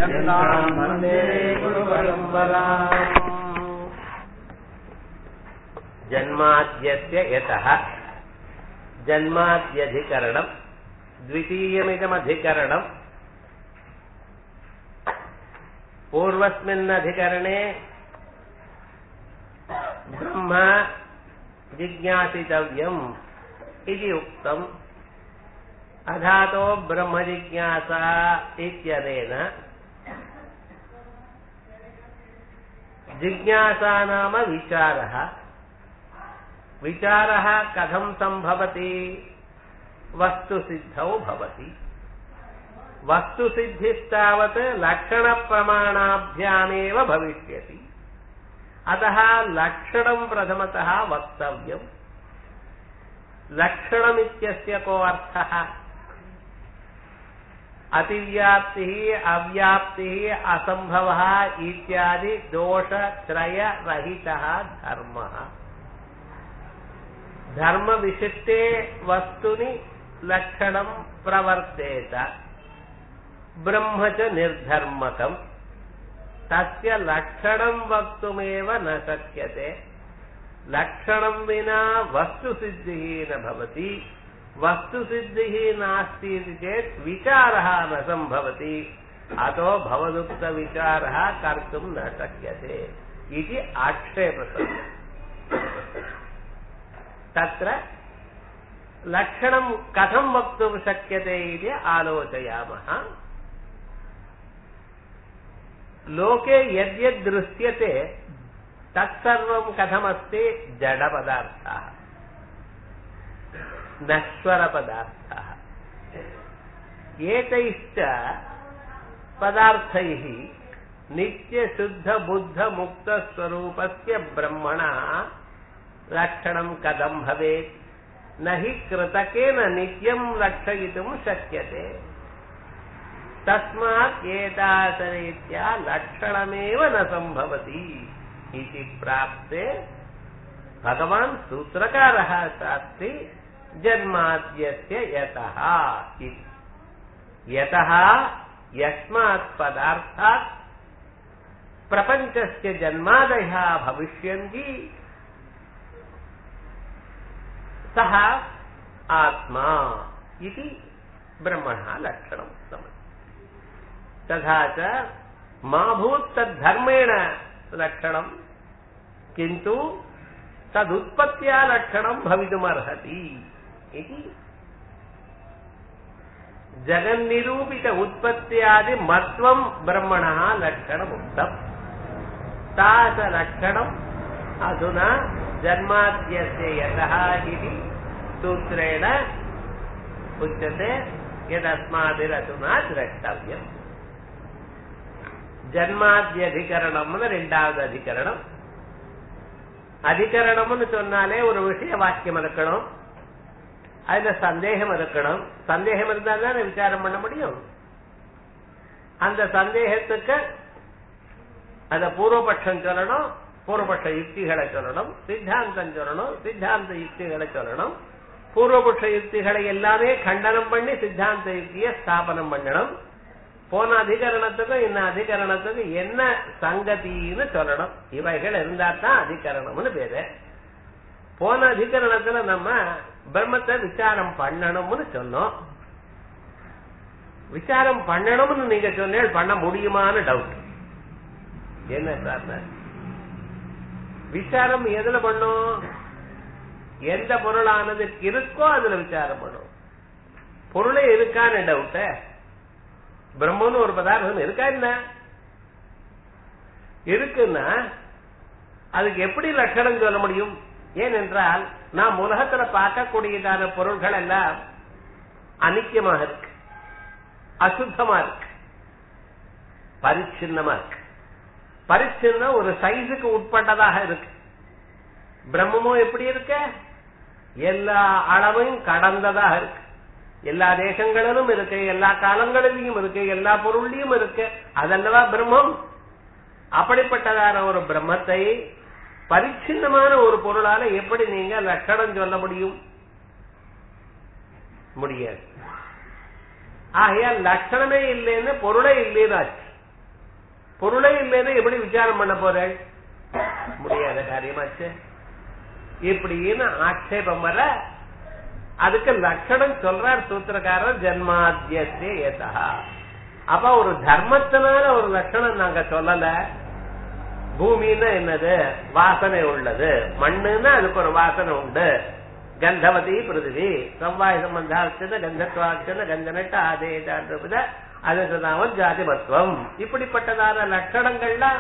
यन्ताम् वन्दे गुरुपरम्पराम् जन्माद्यस्य यतः जन्माद्यधिकरणम् द्वितीयमिदमधिकरणम् पूर्वस्मिन्नधिकरणे ब्रह्म जिज्ञासितव्यम् इति उक्तम् अधातो ब्रह्मजिज्ञासा इत्यनेन जिज्ञासा नाम विचारः विचारः कथं सम्भवति वस्तुसिद्धौ भवति वस्तुसिद्धिस्तावत् लक्षणप्रमाणाभ्यामेव भविष्यति अतः लक्षणम् प्रथमतः वक्तव्यम् लक्षणमित्यस्य को अर्थः अतिव्याप्तिः अव्याप्तिः असम्भवः इत्यादि दोषत्रयरहितः धर्मः धर्मविशिष्टे वस्तुनि लक्षणम् प्रवर्तेत ब्रह्म च निर्धर्मकम् तस्य लक्षणम् वक्तुमेव न शक्यते लक्षणम् विना वस्तुसिद्धिः न भवति वस्तुसिद्धिः नास्ति इति चेत् विचारः न सम्भवति अतो भवदुक्तविचारः कर्तुम् न शक्यते इति आक्षेपः तत्र लक्षणम् कथं वक्तुं शक्यते इति आलोचयामः लोके यद्यद् दृश्यते तत्सर्वं कथमस्ति जडपदार्थाः नश्वरपदार्थाः एतैश्च पदार्थैः नित्यशुद्धबुद्धमुक्तस्वरूपस्य ब्रह्मणः लक्षणं कथं भवेत् न हि कृतकेन नित्यं लक्षयितुं शक्यते तस्मात् एतादरीत्या लक्षणमेव न सम्भवति इति प्राप्ते भगवान् सूत्रकारः शास्ति जन्माद्यस्य यतः इति यतः यस्मात् पदार्थात् प्रपञ्चस्य जन्मादयः भविष्यन्ति सः आत्मा इति ब्रह्मणः लक्षणम् उक्तम् तथा च मा भूत् तद्धर्मेण लक्षणम् किन्तु तदुत्पत्त्या लक्षणम् भवितुमर्हति इति जगन्निरूपित उत्पत्त्यादि मत्वम् ब्रह्मणः लक्षणमुक्तम् तादलक्षणम् अधुना जन्माद्यस्य यतः इति सूत्रेण उच्यते यदस्माभिरधुना द्रष्टव्यम् ஜன்மாத்தியதிகரணம்னு ரெண்டாவது அதிகரணம் அதிகரணம்னு சொன்னாலே ஒரு விஷய வாக்கியம் இருக்கணும் அதுல சந்தேகம் இருக்கணும் சந்தேகம் இருந்தா தானே விசாரம் பண்ண முடியும் அந்த சந்தேகத்துக்கு அந்த பூர்வபட்சம் சொல்லணும் பூர்வபட்ச யுக்திகளை சொல்லணும் சித்தாந்தம் சொல்லணும் சித்தாந்த யுக்திகளை சொல்லணும் பூர்வபட்ச யுக்திகளை எல்லாமே கண்டனம் பண்ணி சித்தாந்த யுக்தியை ஸ்தாபனம் பண்ணணும் போன அதிகரணத்துக்கும் இந்த அதிகரணத்துக்கு என்ன சங்கதின்னு சொல்லணும் இவைகள் இருந்தா தான் அதிகரணம்னு பேரு போன அதிகரணத்துல நம்ம பிரம்மத்தை விசாரம் பண்ணணும்னு சொன்னோம் விசாரம் பண்ணணும்னு நீங்க சொன்னேன் பண்ண முடியுமான்னு டவுட் என்ன சார் விசாரம் எதுல பண்ணும் எந்த பொருளானது இருக்கோ அதுல விசாரம் பண்ணும் பொருளே இருக்கான்னு டவுட்ட பிரம்மன்னு ஒரு பதார்த்தம் இருக்கா என்ன இருக்குன்னா அதுக்கு எப்படி லட்சணம் சொல்ல முடியும் ஏனென்றால் நாம் உலகத்துல பார்க்கக்கூடியதான பொருள்கள் எல்லாம் அனிக்கியமாக இருக்கு அசுத்தமா இருக்கு பரிச்சின்னமா இருக்கு பரிச்சின்னம் ஒரு சைஸுக்கு உட்பட்டதாக இருக்கு பிரம்மமும் எப்படி இருக்க எல்லா அளவையும் கடந்ததாக இருக்கு எல்லா தேசங்களிலும் இருக்கு எல்லா காலங்களிலும் இருக்கு எல்லா பொருள்லயும் இருக்கு அதல்லவா பிரம்மம் அப்படிப்பட்டதான ஒரு பிரம்மத்தை பரிச்சின்னமான ஒரு பொருளால எப்படி நீங்க லட்சணம் சொல்ல முடியும் முடியாது ஆகையால் லட்சணமே இல்லைன்னு பொருளே இல்லைன்னு ஆச்சு பொருளே இல்லைன்னு எப்படி விசாரம் பண்ண போறேன் முடியாத காரியமாச்சு இப்படின்னு ஆட்சேபம் வர அதுக்கு லட்சணம் சொல்றார் சூத்திரக்காரர் ஜென்மாத்தியத்தே ஏதா அப்ப ஒரு தர்மத்தினால ஒரு லட்சணம் நாங்க சொல்லல பூமின்னா என்னது வாசனை உள்ளது மண்ணுன்னா அதுக்கு ஒரு வாசனை உண்டு கந்தவதி பிருதிவி செவ்வாய் சம்பந்தாட்சத கந்தத்வாட்சத கந்தனட்ட ஆதேதான்றத அதுக்கு நாம ஜாதிபத்துவம் இப்படிப்பட்டதான லட்சணங்கள்லாம்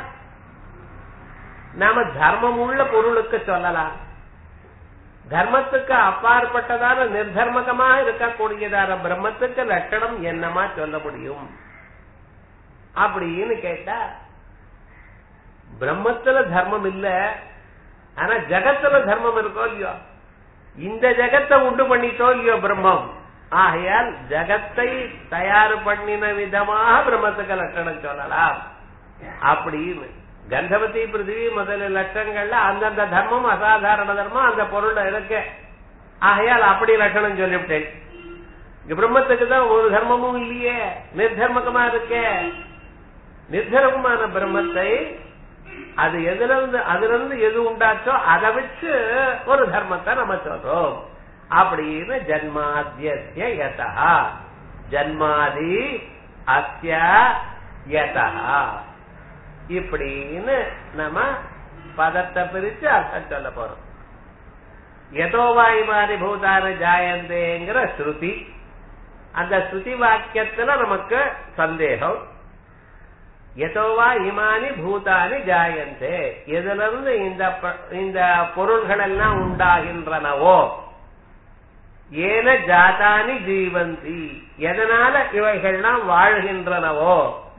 நாம தர்மம் உள்ள பொருளுக்கு சொல்லலாம் தர்மத்துக்கு அப்பாற்பட்டதான நிர்தர்மகமா இருக்கக்கூடியதான பிரம்மத்துக்கு லட்சணம் என்னமா சொல்ல முடியும் அப்படின்னு கேட்டா பிரம்மத்துல தர்மம் இல்ல ஆனா ஜகத்துல தர்மம் இருக்கோ இல்லையோ இந்த ஜகத்தை உண்டு பண்ணிட்டோ இல்லையோ பிரம்மம் ஆகையால் ஜகத்தை தயார் பண்ணின விதமாக பிரம்மத்துக்கு லட்சணம் சொல்லலாம் அப்படின்னு கந்தவதி பிருத்திவி முதல லட்சங்கள்ல அந்தந்த தர்மம் அசாதாரண தர்மம் அந்த பொருள் இருக்கு ஆகையால் அப்படி லட்சணம் சொல்லிவிட்டேன் இங்க பிரம்மத்துக்கு தான் ஒரு தர்மமும் இல்லையே நிர்தர்மகமா இருக்கே நிர்தர்மமான பிரம்மத்தை அது எதுல இருந்து அதுல இருந்து எது உண்டாச்சோ அதை வச்சு ஒரு தர்மத்தை நம்ம சொல்றோம் அப்படின்னு ஜன்மாத்திய யதா ஜன்மாதி அஸ்ய யதா இப்படின்னு நம்ம பதத்தை பிரிச்சு அர்த்தம் சொல்ல போறோம் எதோவாய் மாதிரி பூதான ஜாயந்தேங்கிற ஸ்ருதி அந்த ஸ்ருதி வாக்கியத்துல நமக்கு சந்தேகம் எதோவா இமானி பூதானி ஜாயந்தே எதுல இருந்து இந்த இந்த பொருள்கள் எல்லாம் உண்டாகின்றனவோ ஏன ஜாதானி ஜீவந்தி எதனால இவைகள்லாம் வாழ்கின்றனவோ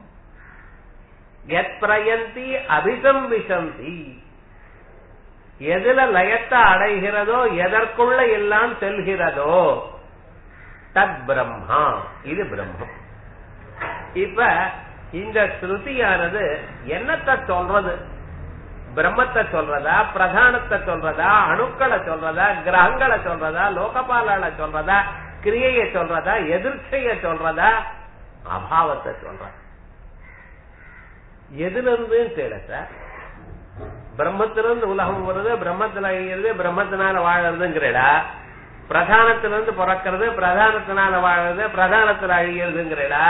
எத் பிரயந்தி அபிசம்பிசந்தி எதுல லயத்தை அடைகிறதோ எதற்குள்ள எல்லாம் செல்கிறதோ தத் பிரம்மா இது பிரம்மம் இப்ப இந்த ஸ்ருதியானது என்னத்தை சொல்றது பிரம்மத்தை சொல்றதா பிரதானத்தை சொல்றதா அணுக்களை சொல்றதா கிரகங்களை சொல்றதா லோகபாலால சொல்றதா கிரியைய சொல்றதா எதிர்ச்சைய சொல்றதா அபாவத்தை சொல்ற எதுல இருந்து தேட சார் பிரம்மத்திலிருந்து உலகம் வருது பிரம்மத்துல அழியிறது பிரம்மத்தினால வாழறதுங்கிறடா பிரதானத்திலிருந்து பிறக்கிறது பிரதானத்தினால வாழறது பிரதானத்துல அழிகிறதுங்கிறடா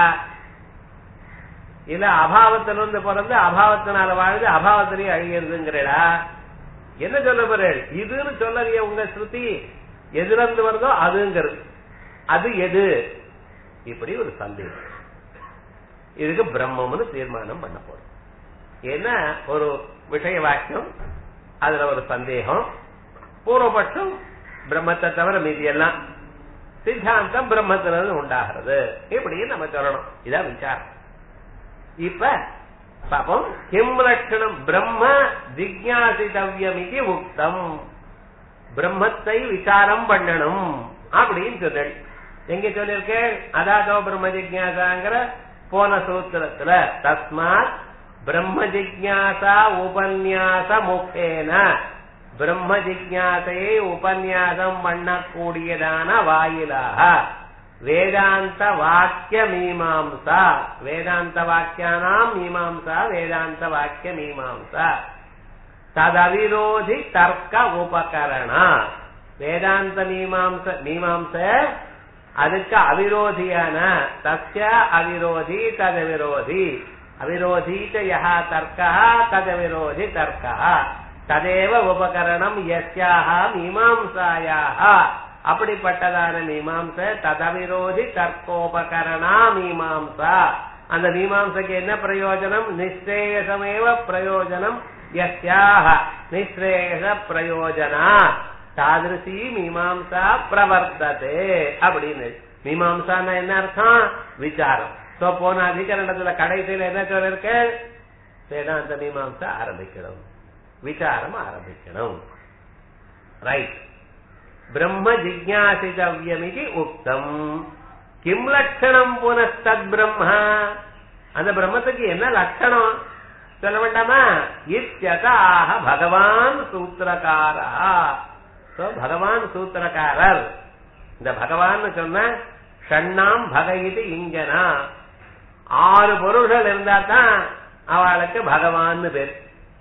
இல்ல அபாவத்திலிருந்து பிறந்து அபாவத்தினால வாழுது அபாவத்திலேயே அழிகிறதுங்கிறடா என்ன சொல்ல போறேன் இதுன்னு சொல்லலையே உங்க ஸ்ருதி எதுல இருந்து வருதோ அதுங்கிறது அது எது இப்படி ஒரு சந்தேகம் இதுக்கு பிரம்மம்னு தீர்மானம் பண்ண போறோம் ஏன்னா ஒரு விஷய வாக்கியம் அதுல ஒரு சந்தேகம் பூர்வபட்சம் பிரம்மத்தை தவிர மீதி எல்லாம் சித்தாந்தம் பிரம்மத்திலிருந்து உண்டாகிறது இப்படி நம்ம சொல்லணும் இதான் விசாரம் இப்ப பாப்போம் கிம் லட்சணம் பிரம்ம ஜிக்யாசிதவ்யம் இது உக்தம் பிரம்மத்தை விசாரம் பண்ணணும் அப்படின்னு சொல்லு எங்க சொல்லிருக்கேன் அதாதோ பிரம்ம ஜிக்யாசாங்கிற போன சூத்திரத்துல தஸ்மாத் பிரம்ம ஜிக்யாசா உபன்யாச முக்கேன பிரம்ம ஜிக்யாசையை உபன்யாசம் பண்ணக்கூடியதான வாயிலாக வேதாந்த வாக்கிய மீமாம்சா வேதாந்த வாக்கியானாம் மீமாம்சா வேதாந்த வாக்கிய மீமாம்சா ததவிரோதி தர்க்க உபகரண வேதாந்த மீமாம்ச மீமாம்ச அதுக்கு அவிரோதியான தஸ்ய அவிரோதி ததவிரோதி அவிரோதீச்ச யஹா தர்க்கா ததவிரோதி தர்க்கா ததேவ உபகரணம் யஸ்யாக மீமாம்சாயாக அப்படிப்பட்டதான மீமாம்ச ததவிரோதி தர்க்கோபகரணா மீமாம்சா அந்த மீமாம்சைக்கு என்ன பிரயோஜனம் நிஸ்ரேயசமேவ பிரயோஜனம் யஸ்யாக நிஸ்ரேயச பிரயோஜனா தாதிருசி மீமாம்சா பிரவர்த்ததே அப்படின்னு மீமாம்சான்னா என்ன அர்த்தம் விசாரம் சோ போன அதிகரணத்துல கடைசியில என்ன சொல்லிருக்கு வேதாந்த மீமாம்சா ஆரம்பிக்கணும் விசாரம் ஆரம்பிக்கணும் ரைட் பிரம்ம ஜிக்யாசிதவ்யமிதி உக்தம் கிம் லட்சணம் புனஸ்தத் பிரம்ம அந்த பிரம்மத்துக்கு என்ன லட்சணம் சொல்ல வேண்டாமா இத்தியதாக பகவான் சூத்திரகாரா சோ பகவான் சூத்திரக்காரர் இந்த பகவான் சொன்ன ஷண்ணாம் பக இது இங்கனா ஆறு பொருள்கள் இருந்தா தான் அவளுக்கு பகவான் பேர்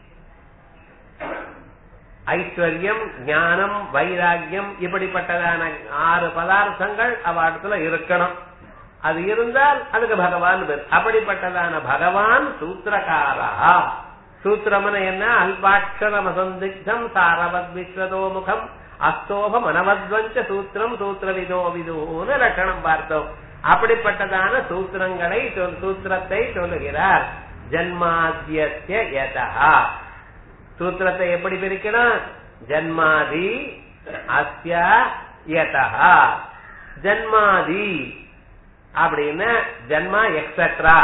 ஐஸ்வர்யம் ஞானம் வைராக்கியம் இப்படிப்பட்டதான ஆறு பதார்த்தங்கள் அவடத்துல இருக்கணும் அது இருந்தால் அதுக்கு பகவான் பேர் அப்படிப்பட்டதான பகவான் சூத்திரகாரா சூத்திரம்னு என்ன அல்பாட்சரம் அசந்திக்தம் சாரவத் விஸ்வதோ முகம் அஸ்தோபம் அனவத்வஞ்ச சூத்திரம் சூத்திரவிதோ விதோன்னு லட்சணம் பார்த்தோம் அப்படிப்பட்டதான சூத்திரங்களை சொல்- சூத்திரத்தை சொல்லுகிறார் ஜன்மாத்தியஸ்ய யதா சூத்திரத்தை எப்படி பிரிக்கணும் ஜன்மாதி அஸ்ய யதா ஜன்மாதி அப்படின்னு ஜன்மா எக்ஸட்ரா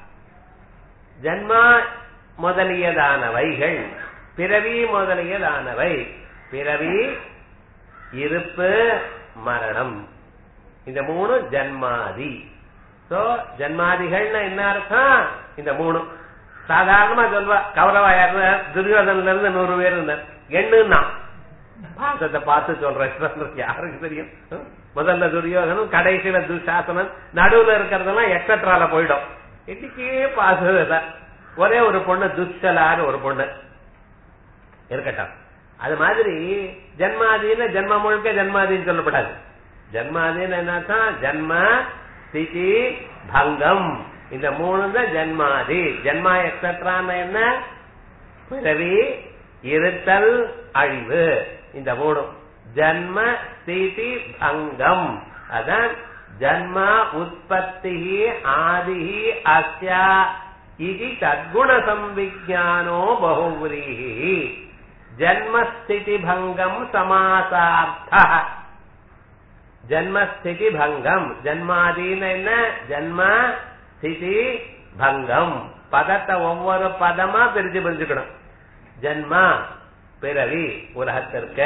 ஜன்மா முதலியதானவைகள் பிறவி முதலியதானவை பிறவி இருப்பு மரணம் இந்த மூணு ஜன்மாதி சோ ஜன்மாதிகள்னா என்ன அர்த்தம் இந்த மூணு சாதாரணமா சொல்வா கௌரவா யாரு துரியோதன்ல இருந்து நூறு பேர் இருந்தார் எண்ணுன்னா பாசத்தை பார்த்து சொல்றேன் யாருக்கு தெரியும் ஹம்? முதல்ல துரியோதனும் கடைசியில துசாசனன் நடுவுல இருக்கிறதெல்லாம் எக்ஸட்ரால போயிடும் இன்னைக்கே பாசத ஒரே ஒரு பொண்ணு துஷ்டலான்னு ஒரு பொண்ணு இருக்கட்டும் அது மாதிரி ஜன்மாதின்னு ஜென்ம முழுக்க ஜன்மாதின்னு சொல்லப்படாது ஜன்மாதின்னு என்னத்தான் ஜன்ம ஸ்திதி பங்கம் இந்த மூணு தான் ஜன்மாதி ஜன்மா எக்ஸட்ரான்னு என்ன பிறவி இருத்தல் அழிவு இந்த மூணு ஜன்ம ஸ்திதி பங்கம் அதான் ஜன்ம உற்பத்தி ஆதி அஸ்யா இது சத்குண சம்விஜானோ பகுவிரீஹி ஜன்மஸ்திதி பங்கம் சமாசார்த்த ஜன்மஸ்திதி பங்கம் ஜன்மாதீன என்ன ஜன்ம ஸ்திதி பங்கம் பதத்தை ஒவ்வொரு பதமா பிரிச்சு பிரிச்சுக்கணும் ஜன்மா பிறவி உலகத்திற்கு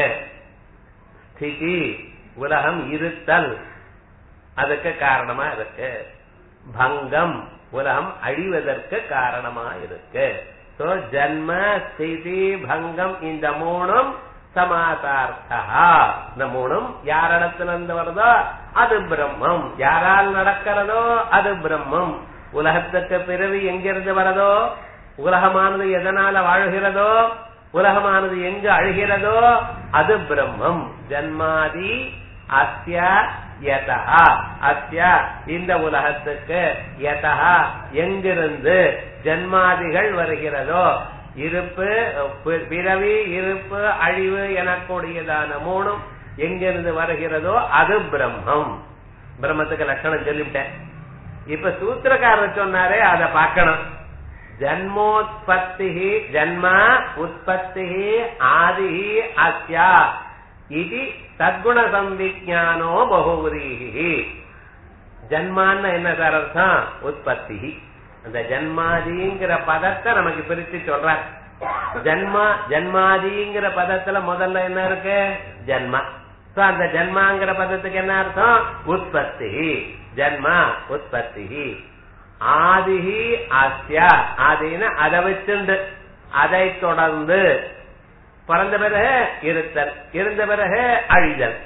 ஸ்திதி உலகம் இருத்தல் அதுக்கு காரணமா இருக்கு பங்கம் உலகம் அழிவதற்கு காரணமா இருக்கு சோ ஜன்ம ஸ்திதி பங்கம் இந்த மூணும் சமாசார்த்தா இந்த மூணும் யாரிடத்துல இருந்து வருதோ அது பிரம்மம் யாரால் நடக்கிறதோ அது பிரம்மம் உலகத்துக்கு பிறவி எங்கிருந்து வரதோ உலகமானது எதனால வாழ்கிறதோ உலகமானது எங்கு அழுகிறதோ அது பிரம்மம் ஜன்மாதி அஸ்ய யதா அஸ்ய இந்த உலகத்துக்கு யதா எங்கிருந்து ஜன்மாதிகள் வருகிறதோ இருப்பு பி- பிறவி இருப்பு அழிவு எனக்கூடியதான மூணும் எங்கிருந்து வருகிறதோ அது பிரம்மம் பிரம்மத்துக்கு லட்சணம் சொல்லிவிட்டேன் இப்ப சூத்திரக்காரர் சொன்னாரே அதை பார்க்கணும் ஜன்மோத்பத்தி ஜன்ம உற்பத்தி ஆதி அஸ்யா இது சத்குண சம்விஜானோ பகுவரீஹி ஜன்மான்னு என்ன சார் அர்த்தம் உற்பத்தி அந்த ஜன்மாதிங்கிற பதத்தை நமக்கு பிரிச்சு சொல்ற ஜன்மா ஜன்மாதிங்கிற பதத்துல முதல்ல என்ன இருக்கு ஜன்மா So, அந்த ஜன்மாங்கிற பதத்துக்கு என்ன அர்த்தம் உற்பத்தி ஜன்மா உற்பத்தி ஆதிஹி அஸ்யா ஆதின அதை வச்சுண்டு அதை தொடர்ந்து பிறந்த பிறகு இருத்தல் இருந்த பிறகு அழிதல்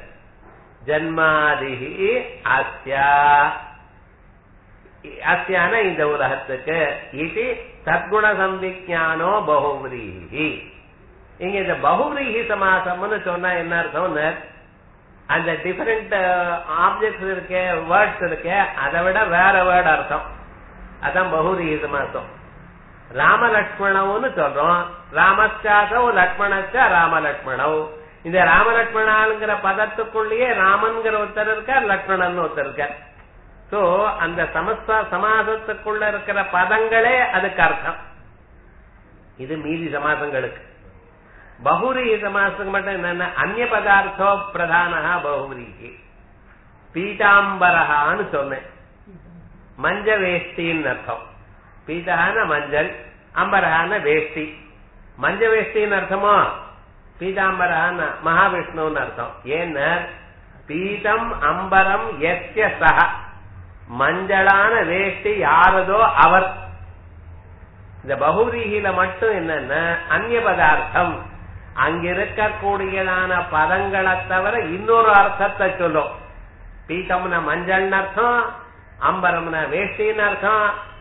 ஜன்மாதிஹி அஸ்யா அஸ்யான இந்த உலகத்துக்கு இது சத்குண சம்பிஜானோ பகுவிரீஹி இங்க இந்த பகுவிரீஹி சமாசம்னு சொன்னா என்ன அர்த்தம்னு அந்த டிஃபரெண்ட் ஆப்ஜெக்ட்ஸ் இருக்கே வேர்ட்ஸ் இருக்கே அதை விட வேற வேர்டு அர்த்தம் அதான் பகுவிரீஹி சமாசம் ராமலட்சுமணவுன்னு சொல்றோம் ராமச்சாசவ் லக்ஷ்மணச்சா ராமலட்சுமணவ் இந்த ராமலட்சுமணாங்கிற பதத்துக்குள்ளேயே ராமன்கிற ஒருத்தர் இருக்கார் லக்ஷ்மணன் ஒருத்தர் இருக்கார் சோ அந்த சமஸ்த சமாசத்துக்குள்ள இருக்கிற பதங்களே அதுக்கு அர்த்தம் இது மீதி சமாசங்களுக்கு பகுரி சமாசத்துக்கு மட்டும் என்னன்னா அந்நிய பதார்த்தோ பிரதானஹா பகுரிக்கு பீதாம்பரஹான்னு சொன்னேன் மஞ்ச வேஷ்டின்னு அர்த்தம் பீதான மஞ்சள் அம்பரஹான வேஷ்டி மஞ்ச வேஷ்டின்னு அர்த்தமோ பீதாம்பரஹான மகாவிஷ்ணுன்னு அர்த்தம் ஏன்னா பீதம் அம்பரம் எஸ்ய சக மஞ்சளான வேஷ்டி யாரதோ அவர் இந்த பகுரீகில மட்டும் என்னன்னா அந்நிய பதார்த்தம் அங்க இருக்கக்கூடியதான பதங்களை தவிர இன்னொரு அர்த்தத்தை சொல்லும் பீத்தம்னா மஞ்சள்னு அர்த்தம் அம்பரம்னா வேஷ்டின்னு அர்த்தம்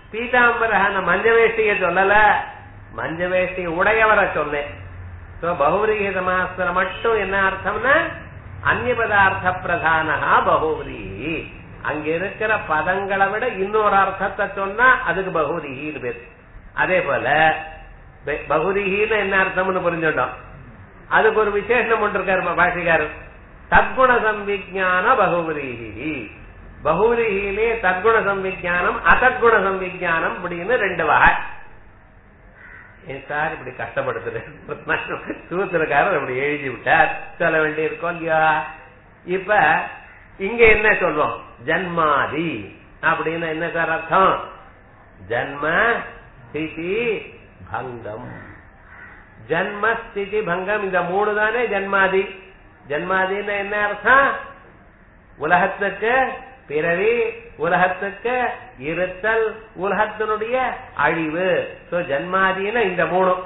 பீதாம்பரஹான மஞ்ச வேஷ்டிய சொல்லல மஞ்ச வேஷ்டி உடையவரை சொன்னேன் சோ பகுவிரீக சமாசத்துல மட்டும் என்ன அர்த்தம்னா அந்நிய பதார்த்த பிரதானஹா பகுவிரீகி அங்க இருக்கிற பதங்களை விட இன்னொரு அர்த்தத்தை சொன்னா அதுக்கு பகுரிகின்னு பேரு அதே போல பெ- பகுரிகின்னு என்ன அர்த்தம்னு புரிஞ்சுட்டோம் அதுக்கு ஒரு விசேஷம் ஒன்று இருக்காரு பாஷிகாரர் தத்குண சம்விஜான பகுவிரீகி பகுவிரீகிலே தத்குண சம்விஜானம் அதற்குண சம்விஜானம் அப்படின்னு ரெண்டு வகை ஏன் சார் இப்படி கஷ்டப்படுத்துறேன் சூத்திரக்காரர் அப்படி எழுதி விட்டார் சொல்ல வேண்டி இருக்கோம் இல்லையா இப்ப இங்க என்ன சொல்றோம் ஜன்மாதி அப்படின்னு என்ன சார் அர்த்தம் ஜன்ம ஸ்திதி பங்கம் ஜன்ம ஸ்திதி பங்கம் இந்த மூணு தானே ஜன்மாதி ஜன்மாதின்னு என்ன அர்த்தம் உலகத்துக்கு பிறவி உலகத்துக்கு இருத்தல் உலகத்தினுடைய அழிவு சோ ஜன்மாதின இந்த மூணும்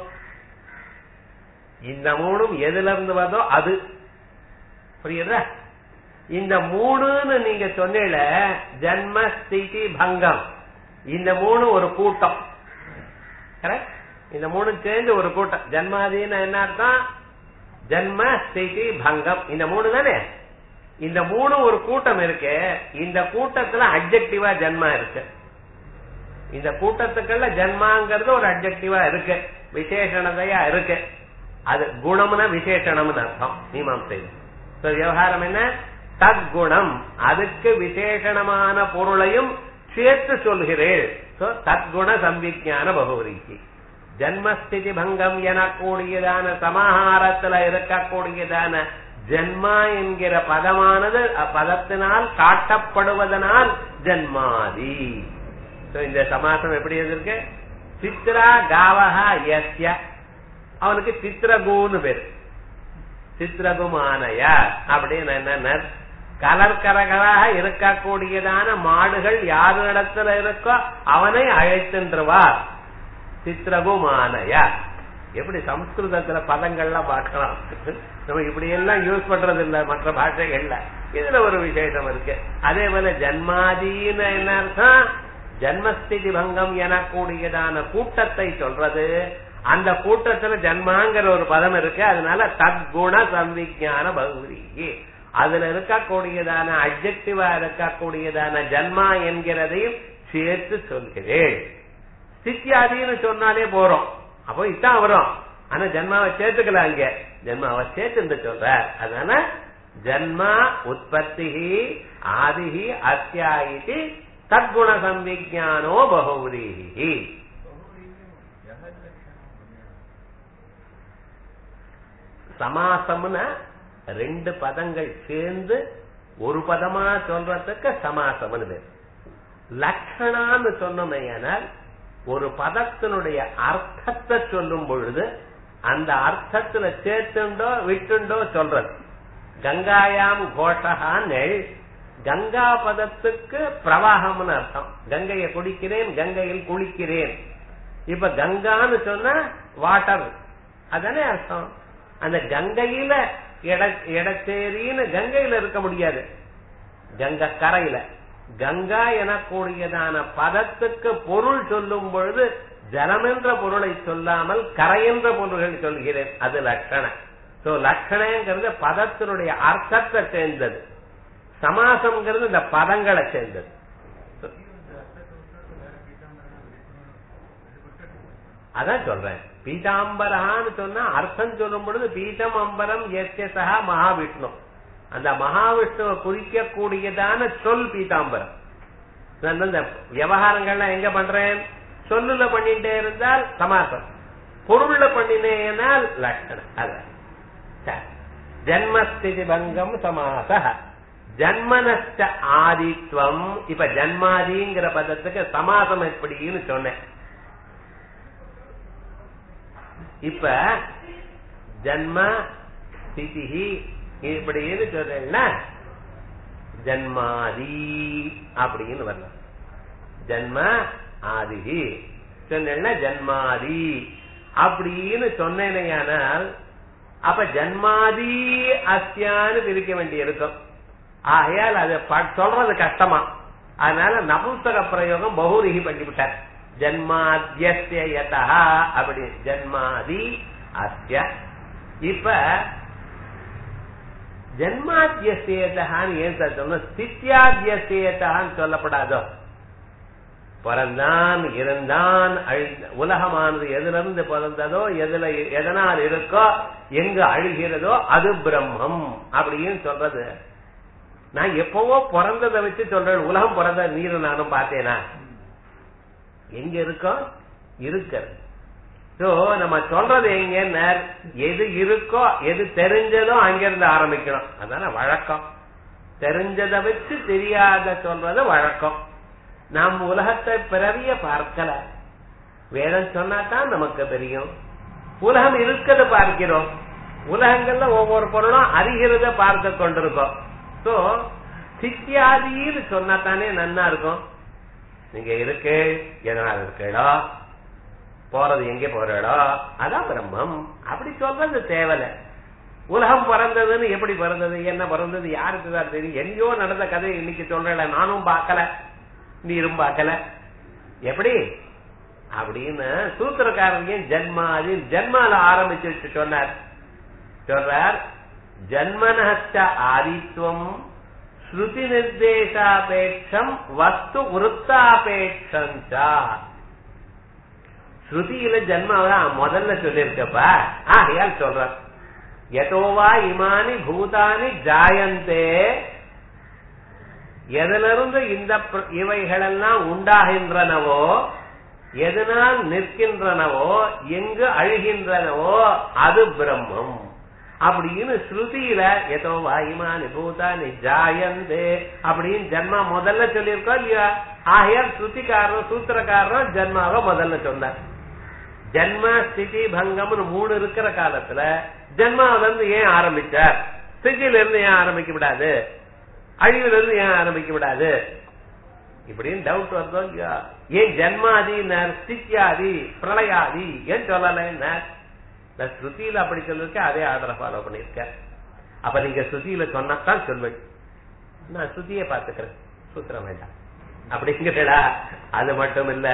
இந்த மூணும் எதுல இருந்து வந்தோ அது புரியுதா இந்த மூணுன்னு நீங்க சொன்னீல ஜன்ம ஸ்திதி பங்கம் இந்த மூணு ஒரு கூட்டம் கரெக்ட் இந்த மூணு சேர்ந்து ஒரு கூட்டம் ஜன்மாதின என்ன அர்த்தம் ஜன்ம ஸ்திதி பங்கம் இந்த மூணு தானே இந்த மூணு ஒரு கூட்டம் இருக்கு இந்த கூட்டத்துல அப்ஜெக்டிவா ஜன்மா இருக்கு இந்த கூட்டத்துக்குள்ள ஜன்மாங்கிறது ஒரு அப்ஜெக்டிவா இருக்கு விசேஷணதையா இருக்கு அது குணம்னா விசேஷணம்னு அர்த்தம் மீமாம்சை So, விவகாரம் என்ன தத்குணம் அதுக்கு விசேஷணமான பொருளையும் சேர்த்து சொல்கிறேன் So, தத்குண சம்விஜான பகுவரிக்கு ஜன்மஸ்திதி பங்கம் எனக்கூடியதான சமாஹாரத்துல இருக்கக்கூடியதான ஜன்மா என்கிற பதமானது பதத்தினால் காட்டப்படுவதனால் ஜன்மாதி So, இந்த சமாசம் எப்படி இருக்கு சித்ரா காவஹா யஸ்ய அவனுக்கு சித்திரகுன்னு பேரு சித்திரகுமானய அப்படின்னு என்ன கலர்கரகராக இருக்கக்கூடியதான மாடுகள் யாரு இடத்துல இருக்கோ அவனை அழைத்துன்றுவார் சித்திரகுமானய எப்படி சம்ஸ்கிருதத்துல பதங்கள்லாம் பார்க்கலாம் நம்ம இப்படி எல்லாம் யூஸ் பண்றது இல்ல மற்ற பாஷைகள்ல இதுல ஒரு விசேஷம் இருக்கு அதே போல ஜன்மாதின்னு என்ன அர்த்தம் ஜன்மஸ்திதி பங்கம் எனக்கூடியதான கூட்டத்தை சொல்றது அந்த கூட்டத்துல ஜன்மாங்கிற ஒரு பதம் இருக்கு அதனால தத்குண சம்விஜான பகுதி அதுல இருக்கக்கூடியதான அப்ஜெக்டிவா இருக்கக்கூடியதான ஜன்மா என்கிறதையும் சேர்த்து சொல்கிறேன் சித்தியாதின்னு சொன்னாலே போறோம் அப்போ இதான் வரும் ஆனா ஜன்மாவை சேர்த்துக்கல அங்க ஜன்மாவை சேர்த்து சொல்ற அதனால ஜன்மா உற்பத்தி ஆதிஹி அத்தியாயிதி தத்குண சம்விஜானோ பகுரீஹி சமாசம்னா ரெண்டு பதங்கள் சேர்ந்து ஒரு பதமா சொல்றதுக்கு சமாசம்னு பேர் லட்சணான்னு சொன்னோமையானால் ஒரு பதத்தினுடைய அர்த்தத்தை சொல்லும் பொழுது அந்த அர்த்தத்துல சேர்த்துண்டோ விட்டுண்டோ சொல்றது கங்காயாம் கோஷகான்னு கங்கா பதத்துக்கு பிரவாகம்னு அர்த்தம் கங்கையை குடிக்கிறேன் கங்கையில் குளிக்கிறேன் இப்ப கங்கான்னு சொன்னா வாட்டர் அதானே அர்த்தம் அந்த கங்கையில இடச்சேரின்னு கங்கையில இருக்க முடியாது கங்கை கரையில கங்கா எனக்கூடியதான பதத்துக்கு பொருள் சொல்லும் பொழுது ஜலம் என்ற பொருளை சொல்லாமல் கரை என்ற பொருள்கள் சொல்கிறேன் அது லட்சணம் சோ லட்சணங்கிறது பதத்தினுடைய அர்த்தத்தை சேர்ந்தது சமாசம்ங்கிறது இந்த பதங்களை சேர்ந்தது அதான் சொல்றேன் பீதாம்பரான்னு சொன்னா அர்த்தம் சொல்லும் பொழுது பீதம் அம்பரம் எஸ்யசா மகாவிஷ்ணு அந்த மகாவிஷ்ணுவை குறிக்கக்கூடியதான சொல் பீதாம்பரம் நான் இந்த விவகாரங்கள்லாம் எங்க பண்றேன் சொல்லுல பண்ணிட்டே இருந்தால் சமாசம் பொருள்ல பண்ணினேனால் லட்சணம் அதான் சரி. ஜன்மஸ்திதி பங்கம் சமாச ஜன்மனஸ்ட ஆதித்வம் இப்ப ஜன்மாதிங்கிற பதத்துக்கு சமாசம் எப்படின்னு சொன்னேன் இப்ப ஜன்ம ஸ்திதி இப்படின்னு சொல்றேன்னா ஜன்மாதி அப்படின்னு வரலாம் ஜன்ம ஆதிகி சொன்னா ஜன்மாதி அப்படின்னு சொன்னேனையானால் அப்ப ஜன்மாதி அஸ்யான்னு பிரிக்க வேண்டி இருக்கும் ஆகையால் அது ப- சொல்றது கஷ்டமா அதனால நபுஸ்தக பிரயோகம் பகுரிகி பண்ணிவிட்டார் ஜன்மாத்தியஸ்ய யதா அப்படி ஜன்மாதி அஸ்ய இப்ப ஜன்மாத்தியசேதான்னு ஏன் சார் சொன்ன ஸ்தித்யாத்தியசேதான்னு சொல்லப்படாதோ பிறந்தான் இருந்தான் அழி- உலகமானது எதிலிருந்து பிறந்ததோ எதுல எதனால் இருக்கோ எங்க அழுகிறதோ அது பிரம்மம் அப்படின்னு சொல்றது நான் எப்பவோ பிறந்ததை வச்சு சொல்றேன் உலகம் பிறந்த நீரு நானும் பார்த்தேனா எங்க இருக்கோ இருக்கிறது சோ நம்ம சொல்றது எங்க எது இருக்கோ எது தெரிஞ்சதோ அங்கிருந்து ஆரம்பிக்கணும் அதான வழக்கம் தெரிஞ்சதை வச்சு தெரியாத சொல்றது வழக்கம் நாம் உலகத்தை பிறவிய பார்க்கல வேதம் சொன்னாதான் நமக்கு தெரியும் உலகம் இருக்கிறத பார்க்கிறோம் உலகங்கள்ல ஒவ்வொரு பொருளும் அறிகிறத பார்த்து கொண்டிருக்கோம் சோ சித்தியாதின்னு சொன்னாத்தானே நன்னா இருக்கும் நீங்க இருக்கு எதனால் இருக்கடா போறது எங்க போறடா அதான் பிரம்மம் அப்படி சொல்றது தேவலை உலகம் பிறந்ததுன்னு எப்படி பிறந்தது என்ன பிறந்தது யாருக்கு தான் தெரியும் எங்கேயோ நடந்த கதை இன்னைக்கு சொல்றல நானும் பார்க்கல நீரும் பார்க்கல எப்படி அப்படின்னு சூத்திரக்காரங்க ஜன்மாதி ஜன்மால ஆரம்பிச்சு வச்சு சொன்னார் சொல்றார் ஜன்மனச்ச ஆதித்வம் ஸ்ருதி நிர்தேசாபேட்சம் வஸ்து உருத்தாபேட்சம் ஸ்ருதியில ஜன்மாவதான் முதல்ல சொல்லியிருக்கப்பா ஆகையால் சொல்ற எதோவா இமானி பூதானி ஜாயந்தே எதிலிருந்து இந்த பிர- இவைகளெல்லாம் உண்டாகின்றனவோ எதனால் நிற்கின்றனவோ எங்கு அழுகின்றனவோ அது பிரம்மம் அப்படின்னு ஸ்ருதியில எதோ வாயுமானி பூதானி ஜாயந்தே அப்படின்னு ஜன்மா முதல்ல சொல்லியிருக்கோம் இல்லையா ஆகையால் ஸ்ருதிக்காரரும் சூத்திரக்காரரும் ஜன்மாவை முதல்ல சொன்னார் ஜன்ம ஸ்திதி பங்கம்னு மூணு இருக்கிற காலத்துல ஜன்மாவில இருந்து ஏன் ஆரம்பிச்சார் ஸ்திதியில இருந்து ஏன் ஆரம்பிக்க விடாது அழிவுல இருந்து ஏன் ஆரம்பிக்க விடாது இப்படின்னு டவுட் வருதோ இல்லையா ஏன் ஜன்மாதி ஸ்தித்யாதி பிரளயாதி ஏன் சொல்லல இந்த ஸ்ருதியில அப்படி சொல்லிருக்க அதே ஆர்டரை ஃபாலோ பண்ணிருக்க அப்ப நீங்க ஸ்ருதியில சொன்னதான் சொல்வேன் நான் ஸ்ருதியை பாத்துக்கிறேன் சூத்திரம் வேண்டாம் அப்படிங்கிறடா அது மட்டும் இல்ல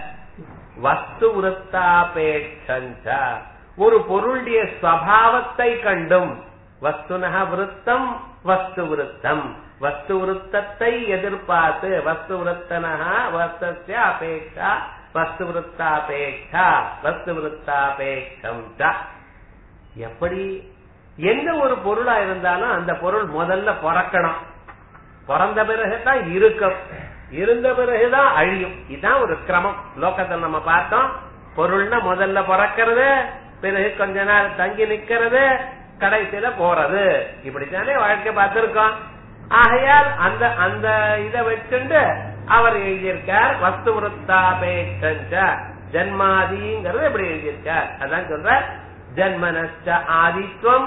வஸ்து விருத்தாபேட்சஞ்ச ஒரு பொருளுடைய ஸ்வபாவத்தை கண்டும் வஸ்துனக விருத்தம் வஸ்து விருத்தம் வஸ்து விருத்தத்தை எதிர்பார்த்து வஸ்து விருத்தனக வஸ்தஸ்ய அபேட்சா வஸ்து விருத்தாபேட்சா வஸ்து விருத்தாபேட்சம் ச. எப்படி எந்த ஒரு பொருளா இருந்தாலும் அந்த பொருள் முதல்ல பிறக்கணும் பிறந்த பிறகுதான் இருக்கும் இருந்த பிறகுதான் அழியும் இதுதான் ஒரு கிரமம் லோகத்தில் நம்ம பார்த்தோம் பொருள்னா முதல்ல பிறக்கிறது பிறகு கொஞ்ச நேரம் தங்கி நிக்கிறது கடைசியில போறது இப்படித்தானே வாழ்க்கை பார்த்திருக்கோம் ஆகையால் அந்த அந்த இதை வச்சுண்டு அவர் எழுதியிருக்கார் வஸ்து விருத்தாபேட்ச ஜன்மாதிங்கிறது எப்படி எழுதியிருக்கார் அதான் சொல்ற ஜன்மனஸ்ட ஆதித்வம்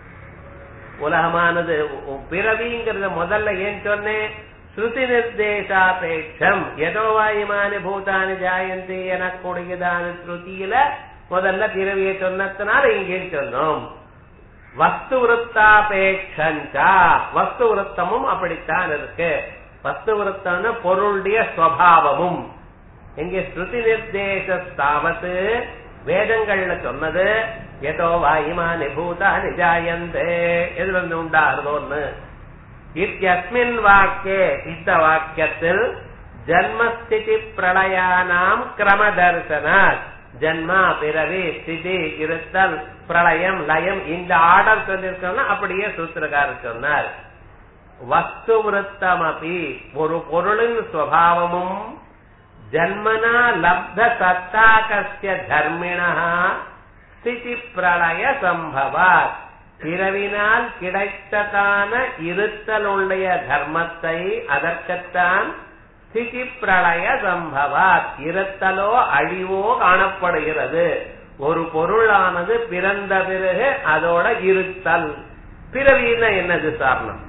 உலகமானது உ- பிறவிங்கிறத முதல்ல ஏன் சொன்னேன் ஸ்ருதி நிர்தேசாபேட்சம் எதோ வாயுமானி பூதானி ஜாயந்தி எனக்கூடியதான ஸ்ருதியில முதல்ல பிறவியை சொன்னதுனால இங்கேயும் சொன்னோம் வஸ்து விருத்தாபேட்சா வஸ்து விருத்தமும் அப்படித்தான் இருக்கு வஸ்து விருத்தம்னா பொருளுடைய ஸ்வபாவமும் எங்கே ஸ்ருதி நிர்தேசாவத்து வேதங்கள்ல சொன்னது ஏதோ வாயுமானி பூதானி ஜாயந்தே எதுல இருந்து உண்டாகிறதோன்னு இத்தியஸ்மின் வாக்கியே இந்த வாக்கியத்தில் ஜன்மஸ்திதி பிரளயானாம் கிரம தரிசனாத் ஜன்மா பிறவி ஸ்திதி இருத்தல் பிரளயம் லயம் இந்த ஆர்டர் சொல்லிருக்கோம்னா அப்படியே சூத்திரக்காரர் சொன்னார் வஸ்து விருத்தமபி ஒரு பொருளின் சுவாவமும் ஜன்மனா லப்த சத்தாகஸ்ய தர்மிணா ஸ்திதி பிரளய சம்பவாத் பிறவினால் கிடைத்ததான இருத்தலுடைய தர்மத்தை அதற்குத்தான் ஸ்திதி பிரளய சம்பவாத் இருத்தலோ அழிவோ காணப்படுகிறது ஒரு பொருளானது பிறந்த பிறகு அதோட இருத்தல் பிறவின்னா என்னது சாரணம்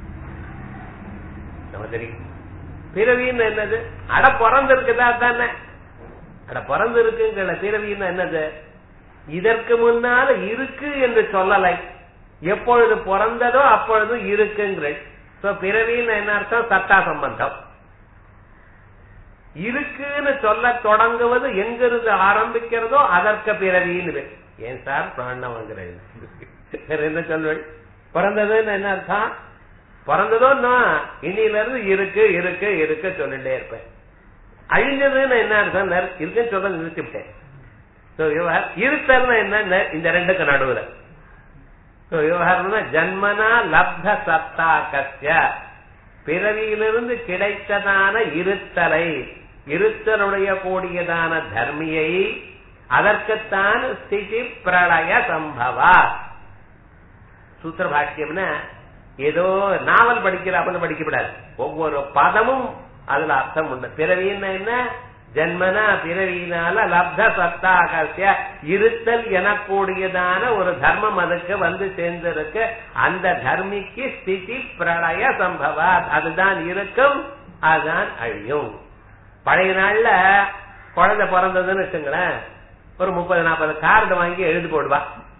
நம்ம தெரியும் பிறவின்னு என்னது அட பிறந்திருக்குதா தானே அட பிறந்திருக்குங்கிற பிறவின்னு என்னது இதற்கு முன்னால இருக்கு என்று சொல்லலை எப்பொழுது பிறந்ததோ அப்பொழுது இருக்குங்கிற சோ பிறவின்னு என்ன அர்த்தம் சத்தா சம்பந்தம் இருக்குன்னு சொல்ல தொடங்குவது எங்கிருந்து ஆரம்பிக்கிறதோ அதற்கு பிறவின்னு பேர். ஏன் சார் பிராணம் வாங்குறது வேற என்ன சொல்வேன் பிறந்ததுன்னு என்ன அர்த்தம் பிறந்ததோன்னா இன்னில இருந்து இருக்கு இருக்கு இருக்கு சொல்லிட்டே இருப்பேன் அழிஞ்சதுன்னு என்ன அர்த்தம் நர்- இருக்குன்னு சொல்ல நிறுத்திவிட்டேன் So, விவகாரம் இருத்தல்னா என்ன இந்த ரெண்டுக்கு நடுவுல So, விவகாரம்னா ஜன்மனா லப்த சத்தா கஸ்ய பிறவியிலிருந்து கிடைத்ததான இருத்தலை இருத்தலுடைய கூடியதான தர்மியை அதற்குத்தான் ஸ்திதி பிரளய சம்பவா சூத்திர பாஷ்யம்னா ஏதோ நாவல் படிக்கிறாப்புன்னு படிக்கப்படாது ஒவ்வொரு பதமும் அதுல அர்த்தம் உண்டு பிறவின்னா என்ன ஜன்மனா பிறவியினால லப்த சத்தாகசிய இருத்தல் எனக்கூடியதான ஒரு தர்மம் அதுக்கு வந்து சேர்ந்திருக்கு அந்த தர்மிக்கு ஸ்திதி பிரளய சம்பவா அதுதான் இருக்கும் அதுதான் அழியும் பழைய நாள்ல குழந்தை பிறந்ததுன்னு வச்சுங்களேன் ஒரு முப்பது நாற்பது கார்டு வாங்கி எழுதி போடுவா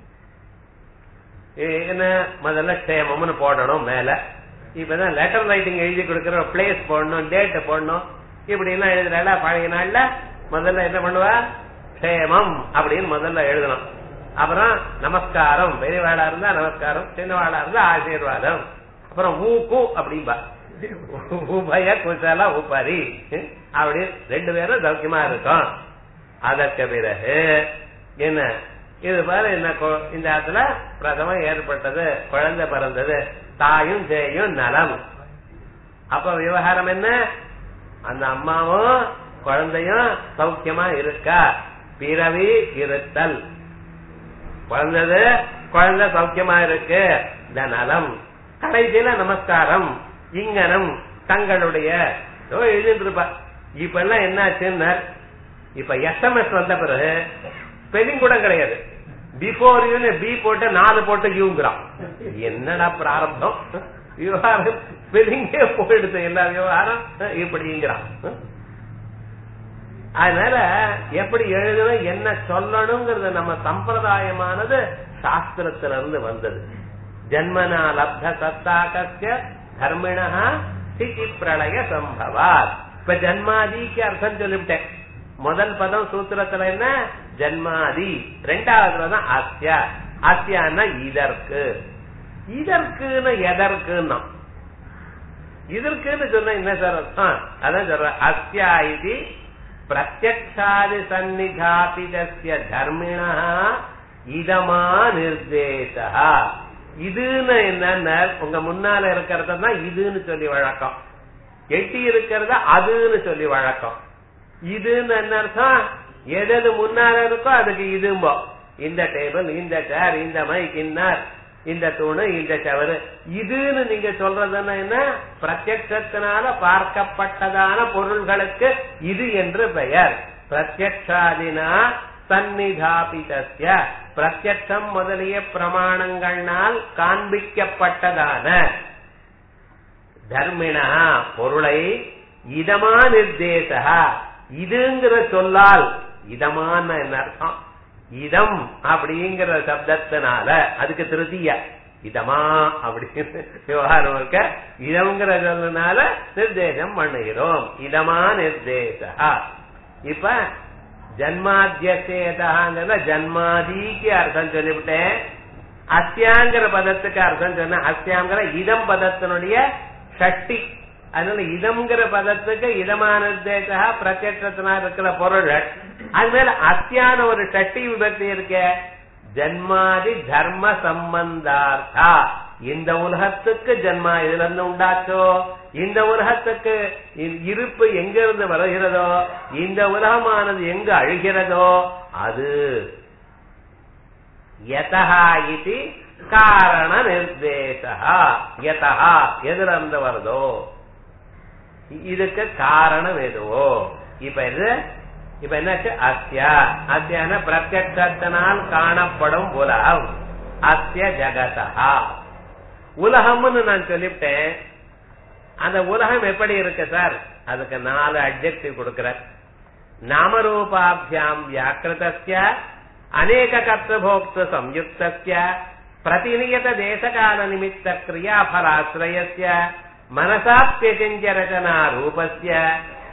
ஏ- என்ன முதல்ல க்ஷேமம்னு போடணும் மேல இப்பதான் லெட்டர் ரைட்டிங் எழுதி கொடுக்கிற பிளேஸ் போடணும் டேட் போடணும் இப்படி எல்லாம் எழுதுறால பழைய நாள்ல முதல்ல என்ன பண்ணுவா க்ஷேமம் அப்படின்னு முதல்ல எழுதணும் அப்புறம் நமஸ்காரம் பெரியவாளா இருந்தா நமஸ்காரம் சின்னவாளா இருந்தா ஆசீர்வாதம் அப்புறம் ஊக்கு அப்படின்பா உபய குசல உபரி அப்படி ரெண்டு பேரும் சௌக்கியமா இருக்கும் அதற்கு பிறகு என்ன இது பாரு என்ன கொ- இந்த இடத்துல பிரசவம் ஏற்பட்டது குழந்தை பிறந்தது தாயும் சேயும் நலம் அப்ப விவகாரம் என்ன அந்த அம்மாவும் குழந்தையும் சௌக்கியமா இருக்கா பிறவி இருத்தல் குழந்தது குழந்தை சௌக்கியமா இருக்கு இந்த நலம் கடைசியில நமஸ்காரம் இங்கனம் தங்களுடைய ஏதோ எழுதிட்டு இருப்பா இப்ப எல்லாம் என்னாச்சுன்னு இப்ப எஸ்எம்எஸ் வந்த பிறகு ஸ்பெல்லிங் கூட கிடையாது பிஃபோர் யூன்னு பி போட்டு நாலு போட்டு யூங்கிறான் என்னடா பிராரப்தம் விவகாரம் ஸ்பெல்லிங்கே போயிடுது எல்லா விவகாரம் இப்படிங்கிறான் அதனால எப்படி எழுதணும் என்ன சொல்லணுங்கிறது நம்ம சம்பிரதாயமானது சாஸ்திரத்துல இருந்து வந்தது ஜன்மனா லப்த சத்தாக்கஸ்ய தர்மிணா ஸ்திதி பிரளய சம்பவாத் இப்ப ஜன்மாதிக்கு அர்த்தம் சொல்லிவிட்டேன் முதல் பதம் சூத்திரத்துல என்ன ஜன்மாதி ரெண்டாவதுல தான் அஸ்யா அஸ்யான்னா இதற்கு இதற்குன்னு எதற்குன்னா இதற்குன்னு சொன்ன என்ன சார் அர்த்தம் அதான் சொல்ற அஸ்யா இது பிரத்யக்ஷாதி சந்நிதாபிதஸ்ய தர்மிணா இதமா நிர்தேசா இதுன்னு என்னன்னா உங்க முன்னால இருக்கிறத தான் இதுன்னு சொல்லி வழக்கம் எட்டி இருக்கிறத அதுன்னு சொல்லி வழக்கம் இதுன்னு என்ன அர்த்தம் எது எது முன்னால இருக்கோ அதுக்கு இதும்போ இந்த டேபிள் இந்த சேர் இந்த மைக் இன்னார் இந்த தூணு இந்த சவரு இதுன்னு நீங்க சொல்றதுன்னா என்ன பிரத்யத்தினால பார்க்கப்பட்டதான பொருள்களுக்கு இது என்று பெயர் பிரத்யக்ஷாதினா சந்நிதாபிதஸ்ய பிரத்யக்ஷம் முதலிய பிரமாணங்கள்னால் காண்பிக்கப்பட்டதான தர்மிணா பொருளை இதமா நிர்தேசா இதுங்கிற சொல்லால் இதமான என்ன அர்த்தம் இதம் அப்படிங்கிற சப்தத்தினால அதுக்கு திருத்திய இதமா அப்படின்னு விவகாரம் இருக்க இதம்ங்கிற சொல்லனால நிர்தேசம் பண்ணுகிறோம் இதமா நிர்தேசா இப்ப ஜன்மாத்தியசேதாங்கிறத ஜன்மாதிக்கு அர்த்தம் சொல்லிவிட்டேன் அஸ்யாங்கிற பதத்துக்கு அர்த்தம் சொன்ன அஸ்யாங்கிற இதம் பதத்தினுடைய ஷட்டி அதனால இதம்ங்கிற பதத்துக்கு இதமான நிர்தேசா பிரத்யத்தினா இருக்கிற பொருள்கள் அது மேல அத்தியான ஒரு ஷட்டி விபக்தி இருக்க ஜன்மாதி தர்ம சம்பந்தார்த்தா இந்த உலகத்துக்கு ஜன்மா இதுல இருந்து உண்டாச்சோ இந்த உலகத்துக்கு இ- இருப்பு எங்க இருந்து வருகிறதோ இந்த உலகமானது எங்க அழுகிறதோ அது யதா இது காரண நிர்தேசா யதா எதுல இருந்து வருதோ இதுக்கு காரணம் எதுவோ இப்ப இது இப்ப என்னாச்சு அஸ்யா அஸ்யான பிரத்யத்தினால் காணப்படும் உலகம் அஸ்ய ஜகதா உலகம்னு நான் சொல்லிவிட்டேன் அந்த உலகம் எப்படி இருக்கு சார் அதுக்கு நாலு அட்ஜெக்டிவ் கொடுக்கிற நாமரூபாபியாம் வியாக்கிருதஸ்ய அநேக கர்த்தபோக்த சம்யுக்தஸ்ய பிரதிநியத தேசகால நிமித்த கிரியாபலாசிரயஸ்ய மனசாப்பியஜஞ்ச ரச்சனா ரூபஸ்ய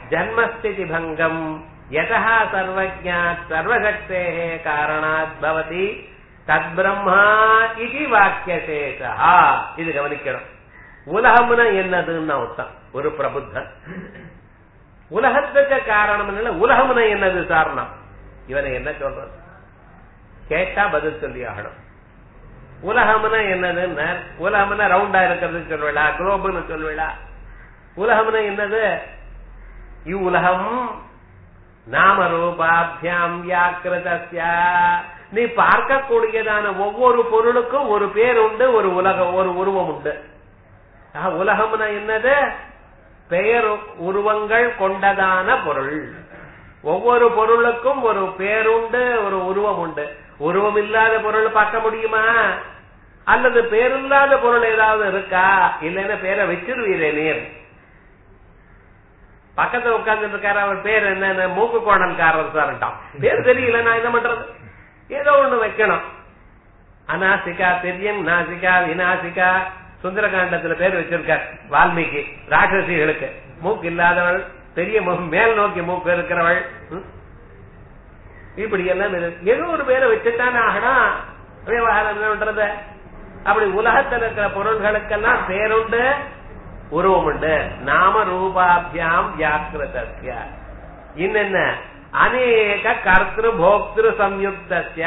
ஜன்மஸ்திதி பங்கம் யதா சர்வஜாத் சர்வசக்தே காரணாத் பவதி தத் பிரம்மா இது வாக்கியசேஷா இது கவனிக்கணும் உலகம்னா என்னதுன்னு அர்த்தம் ஒரு பிரபுத்தன் உலகத்துக்கு காரணம் என்ன உலகம்னா என்னது சாரணம் இவனை என்ன சொல்றது கேட்டா பதில் சொல்லி ஆகணும் உலகம்னா என்னதுன்னு உலகம்னா ரவுண்டா இருக்கிறது சொல்லுவேடா குளோபுன்னு சொல்லுவேடா உலகம்னா என்னது இவ்வுலகம் நாம ரூபாபியாம் வியாக்கிருதஸ்யா நீ பார்க்கக்கூடியதான ஒவ்வொரு பொருளுக்கும் ஒரு பேர் உண்டு ஒரு உலகம் ஒரு உருவம் உண்டு ஆக, உலகம்னா என்னது பெயர் உருவங்கள் கொண்டதான பொருள் ஒவ்வொரு பொருளுக்கும் ஒரு பேருண்டு ஒரு உருவம் உண்டு உருவம் இல்லாத பொருள் பார்க்க முடியுமா அல்லது பேரில்லாத பொருள் ஏதாவது இருக்கா இல்லைன்னா பேரை வச்சிருவீரே நீர் பக்கத்துல உட்கார்ந்து இருக்காரு அவர் பேர் என்ன மூக்கு கோணன்காரர் சார்ட்டான் பேர் தெரியல நான் என்ன பண்றது ஏதோ ஒண்ணு வைக்கணும் அநாசிகா தெரியும் நாசிகா விநாசிகா சுந்தரகாண்டத்துல பேர் வச்சிருக்கார் வால்மீகி ராட்சசிகளுக்கு மூக்கு இல்லாதவள் பெரிய முகம் மேல் நோக்கி மூக்கு இருக்கிறவள் ம்? இப்படி எல்லாம் இருக்கு. ஏதோ ஒரு பேரை வச்சுட்டானே ஆகணும் விவகாரம் என்ன பண்றது அப்படி உலகத்தில் இருக்கிற பொருள்களுக்கெல்லாம் பேருண்டு உருவம் உண்டு நாம ரூபாபியாம் வியாக்கிருதஸ்ய இன்னென்ன அநேக கர்த்திரு போக்திரு சம்யுக்தஸ்ய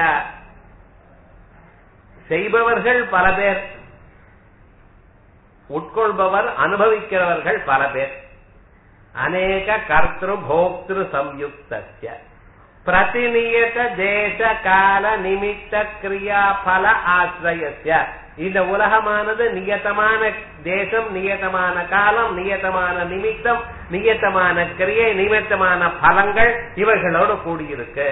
செய்பவர்கள் பல பேர் உட்கொள்பவர் அனுபவிக்கிறவர்கள் பல பேர் அநேக கர்த்திரு போக்திரு சம்யுக்தஸ்ய பிரதிநியத தேச கால நிமித்த கிரியா பல ஆசிரயஸ்ய இந்த உலகமானது நியத்தமான தேசம் நியத்தமான காலம் நியத்தமான நிமித்தம் நியத்தமான கிரியை நிமித்தமான பலங்கள் இவர்களோடு கூடியிருக்கு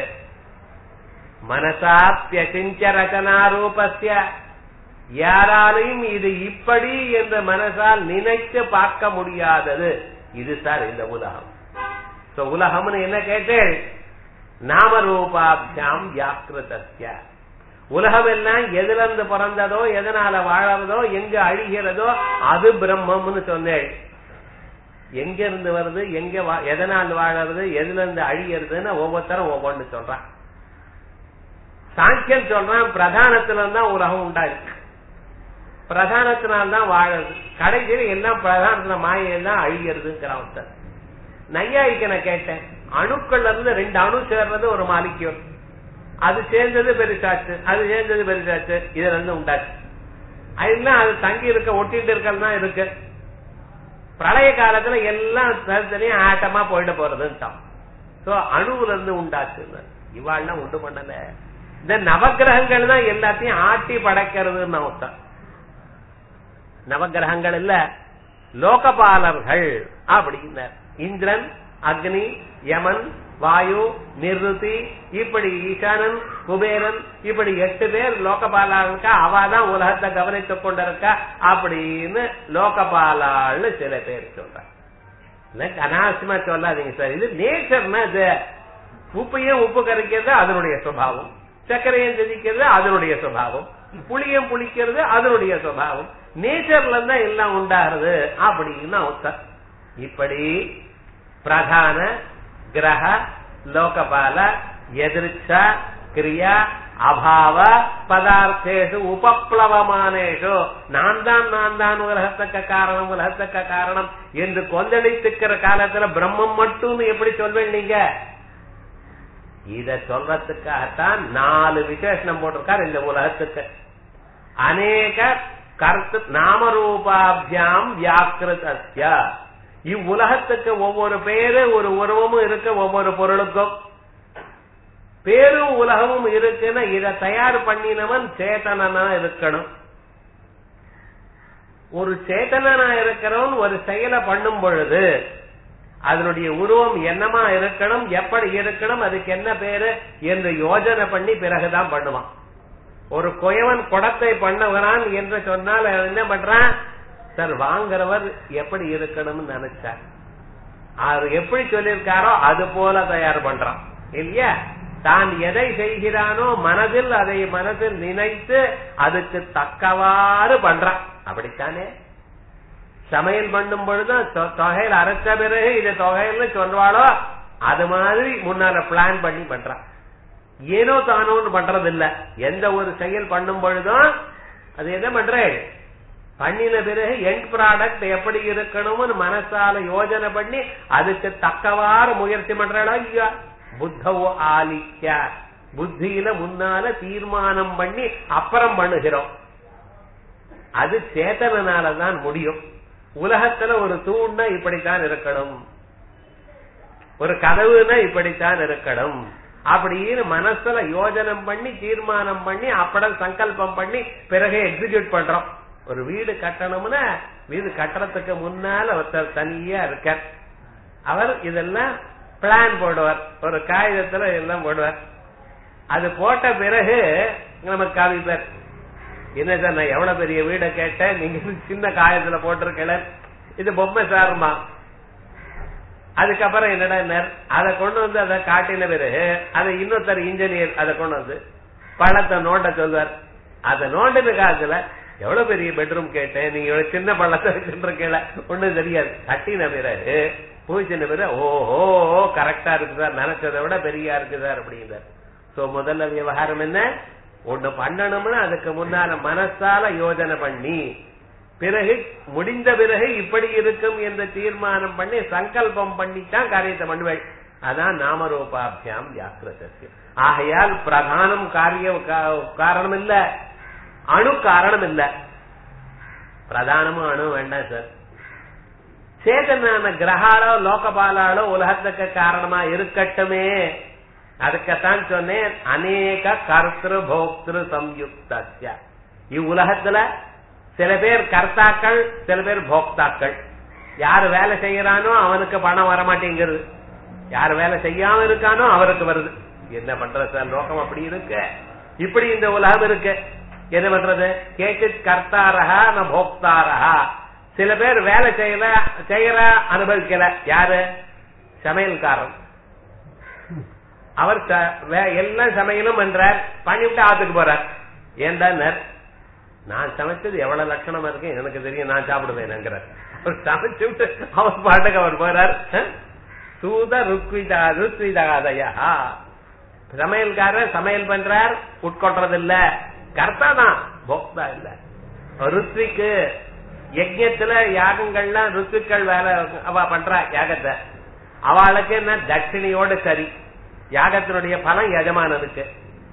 மனசாப்பியசிஞ்ச ரச்சனா ரூபஸ்ய யாராலையும் இது இப்படி என்று மனசால் நினைத்து பார்க்க முடியாதது இது சார் இந்த உலகம் So, உலகம்னு என்ன கேட்டேன் நாமரூபாபியாம் வியாக்கிருதஸ்ய உலகம் எல்லாம் எதுல இருந்து பிறந்ததோ எதனால வாழறதோ எங்க அழிகிறதோ அது பிரம்மம்னு சொன்னேன் எங்க இருந்து வருது எங்க வா- எதனால் வாழறது எதுல இருந்து அழியறதுன்னு ஒவ்வொருத்தரும் ஒவ்வொன்று சொல்றான் சாங்கியன் சொல்றான் பிரதானத்துல தான் உலகம் உண்டாயிருக்கு பிரதானத்தினால்தான் வாழறது கடைசியில் எல்லாம் பிரதானத்துல மாயெல்லாம் அழிகிறதுங்கிறான் ஒருத்தர் நையாயிக்கனை கேட்டேன் அணுக்கள்ல இருந்து ரெண்டு அணு சேர்றது ஒரு மாலிக்யூல் அது சேர்ந்தது பெருசாச்சு அது சேர்ந்தது பெருசாச்சு இதுல இருந்து உண்டாச்சு அதெல்லாம் அது தங்கி இருக்க ஒட்டிட்டு இருக்கிறது தான் இருக்கு பிரளய காலத்துல எல்லாம் தனித்தனியா ஆட்டமா போயிட போறதுன்னு சோ அணுவுல இருந்து உண்டாச்சு இவாள்லாம் உண்டு பண்ணல இந்த நவக்கிரகங்கள் தான் எல்லாத்தையும் ஆட்டி படைக்கிறதுன்னு அர்த்தம் நவக்கிரகங்கள் இல்ல லோகபாலர்கள் அப்படின்னார் இந்திரன் அக்னி யமன் வாயு நிருதி இப்படி ஈசானன் குபேரன் இப்படி எட்டு பேர் லோகபாலாளுக்கா அவ தான் உலகத்தை கவனித்துக் கொண்டிருக்கா அப்படின்னு லோகபாலாள்னு சில பேர் சொல்றாங்க எனக்கு அனாவசியமா சொல்லாதீங்க சார் இது நேச்சர்னா இது உப்பையும் உப்பு கரைக்கிறது அதனுடைய சுபாவம் சர்க்கரையும் திதிக்கிறது அதனுடைய சுபாவம் புளியும் புளிக்கிறது அதனுடைய சுபாவம் நேச்சர்ல தான் எல்லாம் உண்டாகிறது அப்படின்னு அர்த்தம் இப்படி பிரதான கிரக லோகபால எதிர்ச்ச கிரியா அபாவ பதார்த்தேஷு உபப்ளவமானேஷு நான் தான் நான் தான் உலகத்துக்க காரணம் உலகத்துக்க காரணம் என்று கொந்தளித்துக்கிற காலத்துல பிரம்மம் மட்டும் எப்படி சொல்வேன் நீங்க இத சொல்றதுக்காகத்தான் நாலு விசேஷனம் போட்டிருக்கார் இந்த உலகத்துக்கு அநேக கருத்து நாமரூபாபியாம் வியாக்கிருதஸ்ய இவ்வுலகத்துக்கு ஒவ்வொரு பேரு ஒரு உருவமும் இருக்கு ஒவ்வொரு பொருளுக்கும் பேரும் உலகமும் இருக்குன்னா இத தயார் பண்ணினவன் சேத்தனனா இருக்கணும் ஒரு சேத்தனனா இருக்கிறவன் ஒரு செயலை பண்ணும் பொழுது அதனுடைய உருவம் என்னமா இருக்கணும் எப்படி இருக்கணும் அதுக்கு என்ன பேரு என்று யோஜனை பண்ணி பிறகுதான் பண்ணுவான் ஒரு குயவன் குடத்தை பண்ணுகிறான் என்று சொன்னால் அவன் என்ன பண்றான் சார் வாங்குறவர் எப்படி இருக்கணும்னு நினைச்சார் அவர் எப்படி சொல்லியிருக்காரோ அது போல தயார் பண்றான் இல்லையா தான் எதை செய்கிறானோ மனதில் அதை மனதில் நினைத்து அதுக்கு தக்கவாறு பண்றான் அப்படித்தானே சமையல் பண்ணும் பொழுது தொ- தொகையில அரைச்ச பிறகு இது தொகையில சொல்றாளோ அது மாதிரி முன்னால பிளான் பண்ணி பண்றான் ஏனோ தானோன்னு பண்றது இல்ல எந்த ஒரு செயல் பண்ணும் பொழுதும் அது என்ன பண்றேன் பண்ணின பிறகு எண்ட் ப்ராடக்ட் எப்படி இருக்கணும்னு மனசால யோஜனை பண்ணி அதுக்கு தக்கவாறு முயற்சி பண்றாளா ஐயா புத்தவோ ஆலிக்க புத்தியில முன்னால தீர்மானம் பண்ணி அப்புறம் பண்ணுகிறோம் அது சேத்தனாலதான் முடியும் உலகத்துல ஒரு தூண்னா இப்படித்தான் இருக்கணும் ஒரு கதவுனா இப்படித்தான் இருக்கணும் அப்படின்னு மனசுல யோஜனம் பண்ணி தீர்மானம் பண்ணி அப்படம் சங்கல்பம் பண்ணி பிறகு எக்ஸிக்யூட் பண்றோம் ஒரு வீடு கட்டணும்னா வீடு கட்டுறதுக்கு முன்னால ஒருத்தர் தனியா இருக்கார் அவர் இதெல்லாம் பிளான் போடுவார் ஒரு காகிதத்துல எல்லாம் போடுவார் அது போட்ட பிறகு நமக்கு காவிப்பார் என்ன சார் நான் எவ்வளவு பெரிய வீடை கேட்டேன் நீங்க சின்ன காயத்துல போட்டிருக்கல இது பொம்மை சாருமா அதுக்கப்புறம் என்னடா அதை கொண்டு வந்து அதை காட்டின பிறகு அதை இன்னொருத்தர் இன்ஜினியர் அதை கொண்டு வந்து பழத்தை நோண்ட சொல்வார் அதை நோண்டின காலத்துல எவ்வளவு பெரிய பெட்ரூம் கேட்டேன் நீங்க இவ்வளவு சின்ன பள்ளத்தை வச்சுருக்கல ஒண்ணும் தெரியாது கட்டின பிறகு பூச்சின பிறகு ஓஹோ கரெக்டா இருக்கு சார் நினைச்சதை விட பெரியா இருக்கு சார் அப்படிங்கிறார் சோ முதல்ல விவகாரம் என்ன ஒண்ணு பண்ணணும்னா அதுக்கு முன்னால மனசால யோஜனை பண்ணி பிறகு முடிந்த பிறகு இப்படி இருக்கும் என்று தீர்மானம் பண்ணி சங்கல்பம் பண்ணித்தான் காரியத்தை பண்ணுவேன் அதான் நாமரூபாபியாம் வியாக்கிரதம் ஆகையால் பிரதானம் காரிய கா- காரணம் இல்ல அணு காரணம் இல்ல பிரதானமும் அணு வேண்டாம் சார் சேதனான கிரகாலோ லோகபாலாலோ உலகத்துக்கு காரணமா இருக்கட்டுமே அதுக்கத்தான் சொன்னேன் அநேக கர்த்திரு போக்திரு சம்யுக்தஸ்ய இவ்வுலகத்துல சில பேர் கர்த்தாக்கள் சில பேர் போக்தாக்கள் யாரு வேலை செய்யறானோ அவனுக்கு பணம் வரமாட்டேங்கிறது யாரு வேலை செய்யாம இருக்கானோ அவருக்கு வருது என்ன பண்றது சார் லோகம் அப்படி இருக்கு இப்படி இந்த உலகம் இருக்கு என்ன பண்றது கேட்டு கர்த்தாரகா ந போக்தாரகா சில பேர் வேலை செய்யல செய்யற அனுபவிக்கல யாரு சமையல்காரன் அவர் ச- வே- எல்லாம் சமையலும் பண்றார் பண்ணிவிட்டு ஆத்துக்கு போறார் ஏன்டா நான் சமைச்சது எவ்வளவு லட்சணமா இருக்கு எனக்கு தெரியும் நான் சாப்பிடுவேன் அவர் சமைச்சு விட்டு அவர் பாட்டுக்கு அவர் போறார் அஹ்? சூத ருக்விதா ருத்விதாதயா சமையல்காரர் சமையல் பண்றார் உட்கொள்றது இல்ல கர்த்தா தான் போக்தா இல்ல ருத்விக்கு யஜ்யத்துல யாகங்கள்லாம் ருத்துக்கள் வேலை அவ பண்றா யாகத்தை அவளுக்கு என்ன தட்சிணையோட சரி யாகத்தினுடைய பலம் எஜமானதுக்கு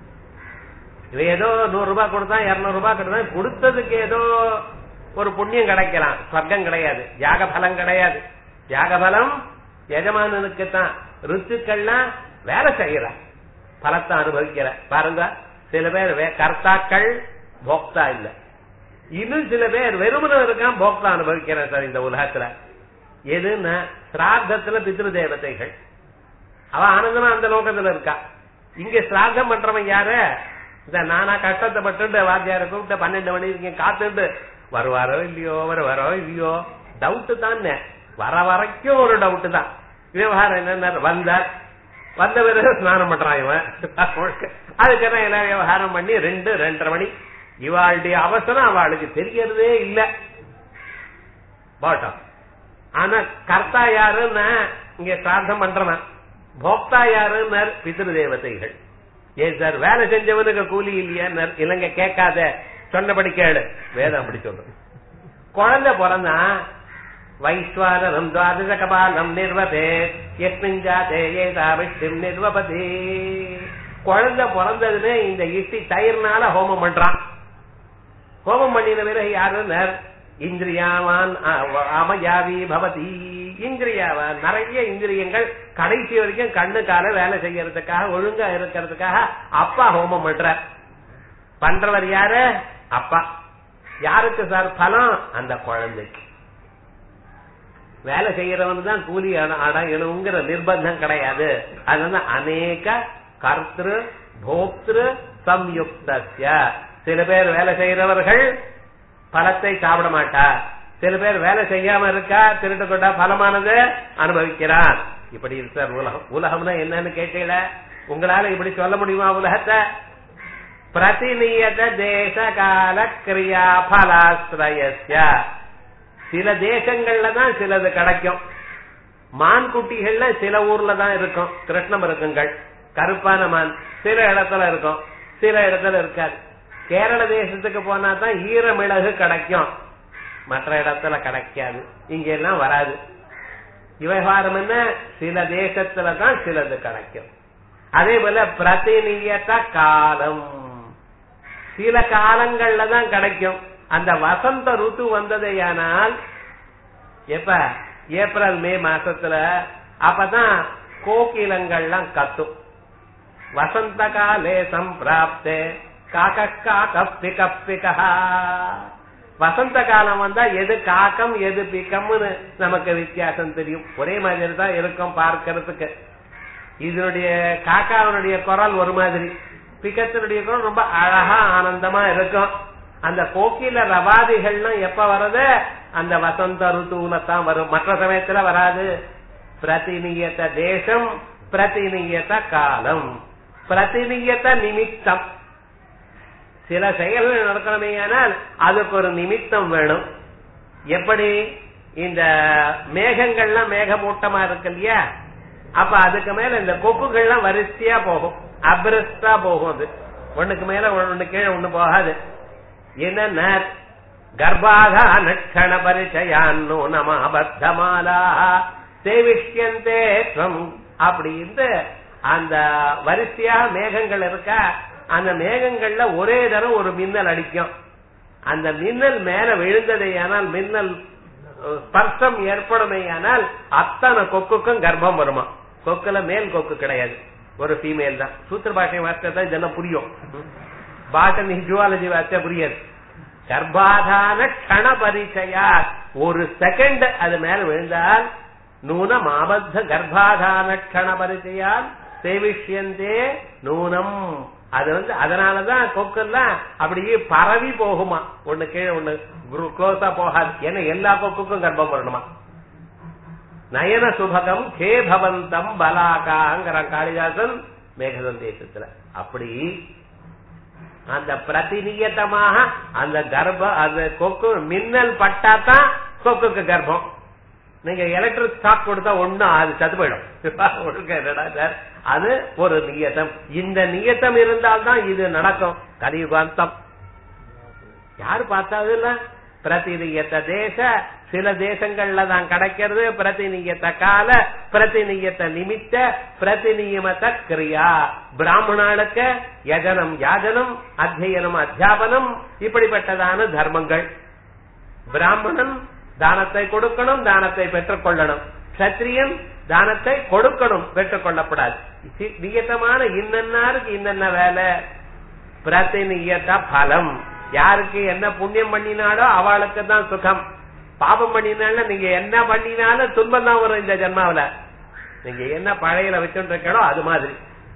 இவ ஏதோ நூறு ரூபாய் கொடுத்தா இருநூறு ரூபாய் கொடுத்தா கொடுத்ததுக்கு ஏதோ ஒரு புண்ணியம் கிடைக்கலாம் சொர்க்கம் கிடையாது யாக பலம் கிடையாது யாக பலம் எஜமானனுக்கு தான் ருத்துக்கள்லாம் வேலை செய்யற பலத்தை அனுபவிக்கிற பாருங்க சில பேர் வே- கர்த்தாக்கள் போக்தா இல்ல இன்னும் சில பேர் வெறுமனம் இருக்கான் போக்தா அனுபவிக்கிறேன் சார் இந்த உலகத்துல எதுன்னா சிராத்தத்துல பித்ரு தேவதைகள் அவ ஆனந்தமா அந்த லோகத்துல இருக்கா இங்க சிராதம் பண்றவன் யாரு இந்த நானா கஷ்டத்தை பட்டு வாத்தியார கூப்பிட்டு பன்னெண்டு மணி இருக்கேன் காத்துட்டு வருவாரோ இல்லையோ வருவாரோ இல்லையோ டவுட் தானே வர வரைக்கும் ஒரு டவுட் தான் விவகாரம் என்ன வந்தார் வந்த பிறகு ஸ்நானம் பண்றான் இவன் அதுக்கெல்லாம் எல்லாம் விவகாரம் பண்ணி ரெண்டு ரெண்டரை மணி இவாளுடைய அவசரம் அவளுக்கு தெரியறதே இல்ல பாட்டம் ஆனா கர்த்தா யாருன்னா இங்க பிரார்த்தம் பண்றவன் போக்தா யாருன்னு பித்ரு தேவதைகள் ஏன் சார் வேலை செஞ்சவனுக்கு கூலி இல்லையா இலங்க கேட்காத சொன்னபடி கேளு வேதம் அப்படி சொல்றது குழந்தை பிறந்தா வைஸ்வாரம் துவாதச கபாலம் நிர்வதே எஸ்மின் ஜாதே ஏதா விஷ்ணும் நிர்வபதே குழந்தை பிறந்ததுன்னு இந்த இஷ்டி தயிர்னால ஹோமம் பண்றான் ஹோமம் பண்ணின பிறகு யாருன்னு இந்திரியாவான் அ- அமயாவி பவதி இந்திரியாவான் நிறைய இந்திரியங்கள் கடைசி வரைக்கும் கண்ணு கால வேலை செய்யறதுக்காக ஒழுங்கா இருக்கிறதுக்காக அப்பா ஹோமம் பண்ற பண்றவர் யாரு அப்பா யாருக்கு சார் பலம் அந்த குழந்தைக்கு வேலை செய்யறவன் தான் கூலி அட- அடையணுங்கிற நிர்பந்தம் கிடையாது அதனால அநேக கர்த்திரு போக்திரு சம்யுக்தஸ்ய சில பேர் வேலை செய்யறவர்கள் பலத்தை சாப்பிட மாட்டா சில பேர் வேலை செய்யாம இருக்கா திருட்டு கொண்டா பலமானது அனுபவிக்கிறான் இப்படி இருக்கு சார் உலகம் உலகம்னா என்னன்னு கேட்டீங்கள உங்களால இப்படி சொல்ல முடியுமா உலகத்தை பிரதிநியத தேச கால கிரியா பலாஸ்ரயஸ்ய சில தேசங்கள்ல தான் சிலது கிடைக்கும் மான் குட்டிகள்ல சில ஊர்ல தான் இருக்கும் கிருஷ்ண மிருகங்கள் கருப்பான மான் சில இடத்துல இருக்கும் சில இடத்துல இருக்காது கேரள தேசத்துக்கு போனா தான் ஈரமிளகு கிடைக்கும் மற்ற இடத்துல கிடைக்காது இங்க எல்லாம் வராது விவகாரம் என்ன சில தேசத்துல தான் சிலது கிடைக்கும் அதே போல பிரதிநியத காலம் சில காலங்கள்ல தான் கிடைக்கும் அந்த வசந்த ருத்து வந்ததையானால் எப்ப ஏப்ரல் மே மாசத்துல அப்பதான் கோகிலங்கள்லாம் கத்தும் வசந்த காலே சம்பிராப்தே காக்க காக்க பிக பிகா வசந்த காலம் வந்தா எது காக்கம் எது பிக்கம்னு நமக்கு வித்தியாசம் தெரியும் ஒரே மாதிரி தான் இருக்கும் பார்க்கறதுக்கு இதனுடைய காக்காவனுடைய குரல் ஒரு மாதிரி பிக்கத்தினுடைய குரல் ரொம்ப அழகா ஆனந்தமா இருக்கும் அந்த கோக்கில ரவாதிகள்லாம் எப்ப வர்றது அந்த வசந்த ருத்துவுல தான் வரும் மற்ற சமயத்துல வராது பிரதிநியத்த தேசம் பிரதிநியத்த காலம் பிரதிநியத்த நிமித்தம் சில செயல்கள் நடக்கணுமே ஆனால் அதுக்கு ஒரு நிமித்தம் வேணும் எப்படி இந்த மேகங்கள்லாம் மேகமூட்டமா இருக்கு இல்லையா அப்ப அதுக்கு மேல இந்த கொக்குகள்லாம் வரிசையா போகும் அபிரஸ்டா போகும் அது ஒண்ணுக்கு மேல ஒண்ணு கீழே ஒண்ணு போகாது என்ன கர்ப்பாதா நட்சண பரிச்சயான்னு நம அபத்தமாலா சேவிஷ்யந்தே துவம் அப்படின்னு அந்த வரிசையா மேகங்கள் இருக்கா அந்த மேகங்கள்ல ஒரே தரம் ஒரு மின்னல் அடிக்கும் அந்த மின்னல் மேல விழுந்ததையானால் மின்னல் ஸ்பர்சம் ஏற்படுமையானால் அத்தனை கொக்குக்கும் கர்ப்பம் வருமா கொக்குல மேல் கொக்கு கிடையாது ஒரு ஃபீமேல் தான் சூத்திர பாஷை வார்த்தை தான் இதெல்லாம் புரியும் பாட்டனி ஜுவாலஜி வார்த்தை புரியாது கர்ப்பாதான கண பரிச்சயா ஒரு செகண்ட் அது மேல விழுந்தால் நூனம் ஆபத்த கர்ப்பாதான கண பரிச்சயால் சேவிஷ்யந்தே நூனம் அது வந்து அதனாலதான் கொக்கெல்லாம் அப்படியே பரவி போகுமா ஒண்ணு கீழே ஒண்ணு க்ளோஸா போகாது ஏன்னா எல்லா கொக்குக்கும் கர்ப்பம் வரணுமா நயன சுபகம் கே பவந்தம் பலாகாங்கிற காளிதாசன் மேகசந்தேசத்துல அப்படி அந்த பிரதிநியத்தமாக அந்த கர்ப்ப அந்த கொக்கு மின்னல் பட்டாதான் கொக்குக்கு கர்ப்பம் நீங்க எலக்ட்ரிக் ஷாக் கொடுத்தா ஒண்ணும் அது சத்து போயிடும் ஒழுங்க என்னடா சார் அது ஒரு நியத்தம் இந்த நியத்தம் இருந்தால்தான் இது நடக்கும் கலியுகாந்தம் யாரு பார்த்தாது இல்ல பிரதிநியத்த தேச சில தேசங்கள்ல தான் கிடைக்கிறது பிரதிநியத்த கால பிரதிநியத்த நிமித்த பிரதிநியமத்த கிரியா பிராமணாளுக்கு யஜனம் யாஜனம் அத்தியனம் அத்தியாபனம் இப்படிப்பட்டதான தர்மங்கள் பிராமணன் தானத்தை கொடுக்கணும் தானத்தை பெற்றுக் கொள்ளணும் சத்திரியன் தானத்தை கொடுக்கணும் பெற்றுக் கொள்ளப்படாது நியத்தமான இன்னன்னாருக்கு இன்னென்ன வேலை பிரதிநியத பலம் யாருக்கு என்ன புண்ணியம் பண்ணினாலோ அவளுக்கு தான் சுகம் பாபம் பண்ணினாலும் நீங்க என்ன பண்ணினாலும் துன்பம் தான் வரும் இந்த ஜென்மாவில நீங்க என்ன பழையில வச்சுட்டு இருக்கோ அது மாதிரி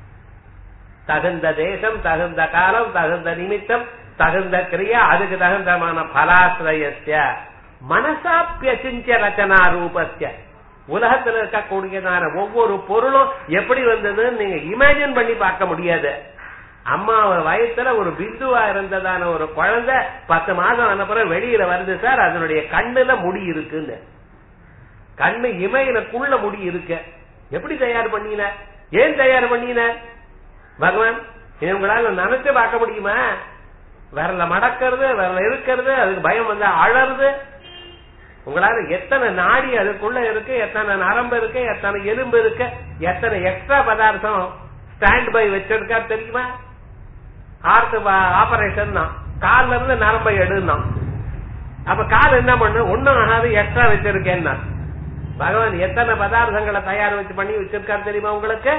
தகுந்த தேசம் தகுந்த காலம் தகுந்த நிமித்தம் தகுந்த கிரியா அதுக்கு தகுந்தமான பலாசிரயஸ்ய மனசாப்பியசிஞ்ச ரச்சனா ரூபஸ்ய உலகத்துல இருக்கக்கூடியதான ஒவ்வொரு பொருளும் எப்படி வந்ததுன்னு நீங்க இமேஜின் பண்ணி பார்க்க முடியாது அம்மா வயசுல ஒரு பிந்துவா இருந்ததான ஒரு குழந்தை பத்து மாதம் அனுப்புறம் வெளியில வருது சார் அதனுடைய கண்ணுல முடி இருக்குன்னு கண்ணு இமையிலக்குள்ள முடி இருக்கு எப்படி தயார் பண்ணின ஏன் தயார் பண்ணின பகவான் இவங்களால நினைச்சு பார்க்க முடியுமா விரல மடக்கிறது விரல இருக்கிறது அதுக்கு பயம் வந்து அழறது உங்களால எத்தனை நாடி அதுக்குள்ள இருக்கு எத்தனை நரம்பு இருக்கு எத்தனை எலும்பு இருக்கு எத்தனை எக்ஸ்ட்ரா பதார்த்தம் ஸ்டாண்ட் பை வச்சிருக்கா தெரியுமா ஹார்ட் ஆபரேஷன் தான் கால்ல இருந்து நரம்பை எடுந்தான் அப்ப கால் என்ன பண்ணு ஒண்ணும் ஆகாது எக்ஸ்ட்ரா வச்சிருக்கேன்னா பகவான் எத்தனை பதார்த்தங்களை தயார் வச்சு பண்ணி வச்சிருக்காரு தெரியுமா உங்களுக்கு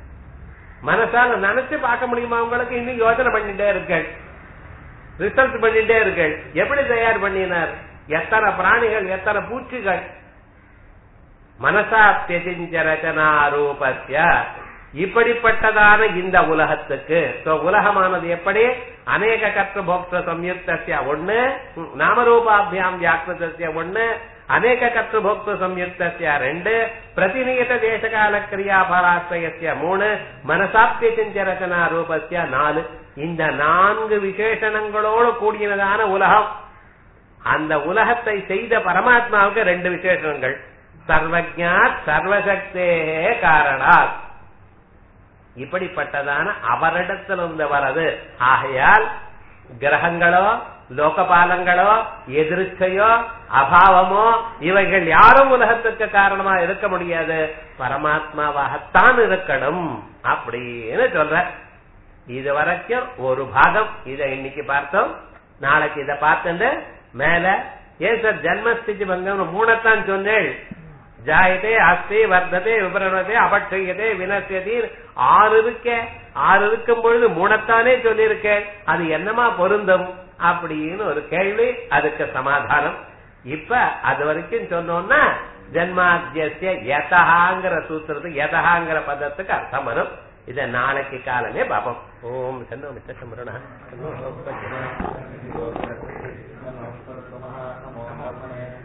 மனசால நினைச்சு பார்க்க முடியுமா உங்களுக்கு இன்னும் யோசனை பண்ணிட்டே இருக்கேன் ரிசர்ச் பண்ணிட்டே இருக்கேன் எப்படி தயார் பண்ணினார் எத்தனை பிராணிகள் எத்தனை பூச்சிகள் மனசாத்தியசிஞ்ச ரச்சனா ரூபஸ்ய இப்படிப்பட்டதான இந்த உலகத்துக்கு உலகமானது எப்படி அநேக கற்று போக்த சம்யுக்தசிய ஒண்ணு நாமரூபாபியாம் வியாக்கிருத்திய ஒண்ணு அநேக கற்று போக்த சம்யுக்தசிய ரெண்டு பிரதிநியத தேசகால கிரியாபராசிரயசிய மூணு மனசாப்பிய ரச்சனா ரூபஸ்ய நாலு இந்த நான்கு விசேஷணங்களோடு கூடியதான உலகம் அந்த உலகத்தை செய்த பரமாத்மாவுக்கு ரெண்டு விசேஷங்கள் சர்வஜாத் சர்வசக்தே காரணாத் இப்படிப்பட்டதான அவரிடத்திலிருந்து வரது ஆகையால் கிரகங்களோ லோகபாலங்களோ எதிர்ச்சையோ அபாவமோ இவைகள் யாரும் உலகத்துக்கு காரணமா இருக்க முடியாது பரமாத்மாவாகத்தான் இருக்கணும் அப்படின்னு சொல்ற இது வரைக்கும் ஒரு பாகம் இதை இன்னைக்கு பார்த்தோம் நாளைக்கு இதை பார்த்துட்டு மேல ஏன் சார் ஜன்மஸ்திதி பங்கம் மூணத்தான் சொன்னேன் ஜாயதே அஸ்தி வர்த்ததே விபரணதே அபட்சயதே வினசியதி ஆறு இருக்க ஆறு இருக்கும் பொழுது மூணத்தானே சொல்லியிருக்கேன் அது என்னமா பொருந்தும் அப்படின்னு ஒரு கேள்வி அதுக்கு சமாதானம் இப்ப அது வரைக்கும் சொன்னோம்னா ஜன்மாத்தியசிய யதஹாங்கிற சூத்திரத்துக்கு யதஹாங்கிற பதத்துக்கு அர்த்தம் வரும் இத நாளைக்கு காலமே பாப்போம் ஓம் சன்னோ மித்த சமரணா நமோ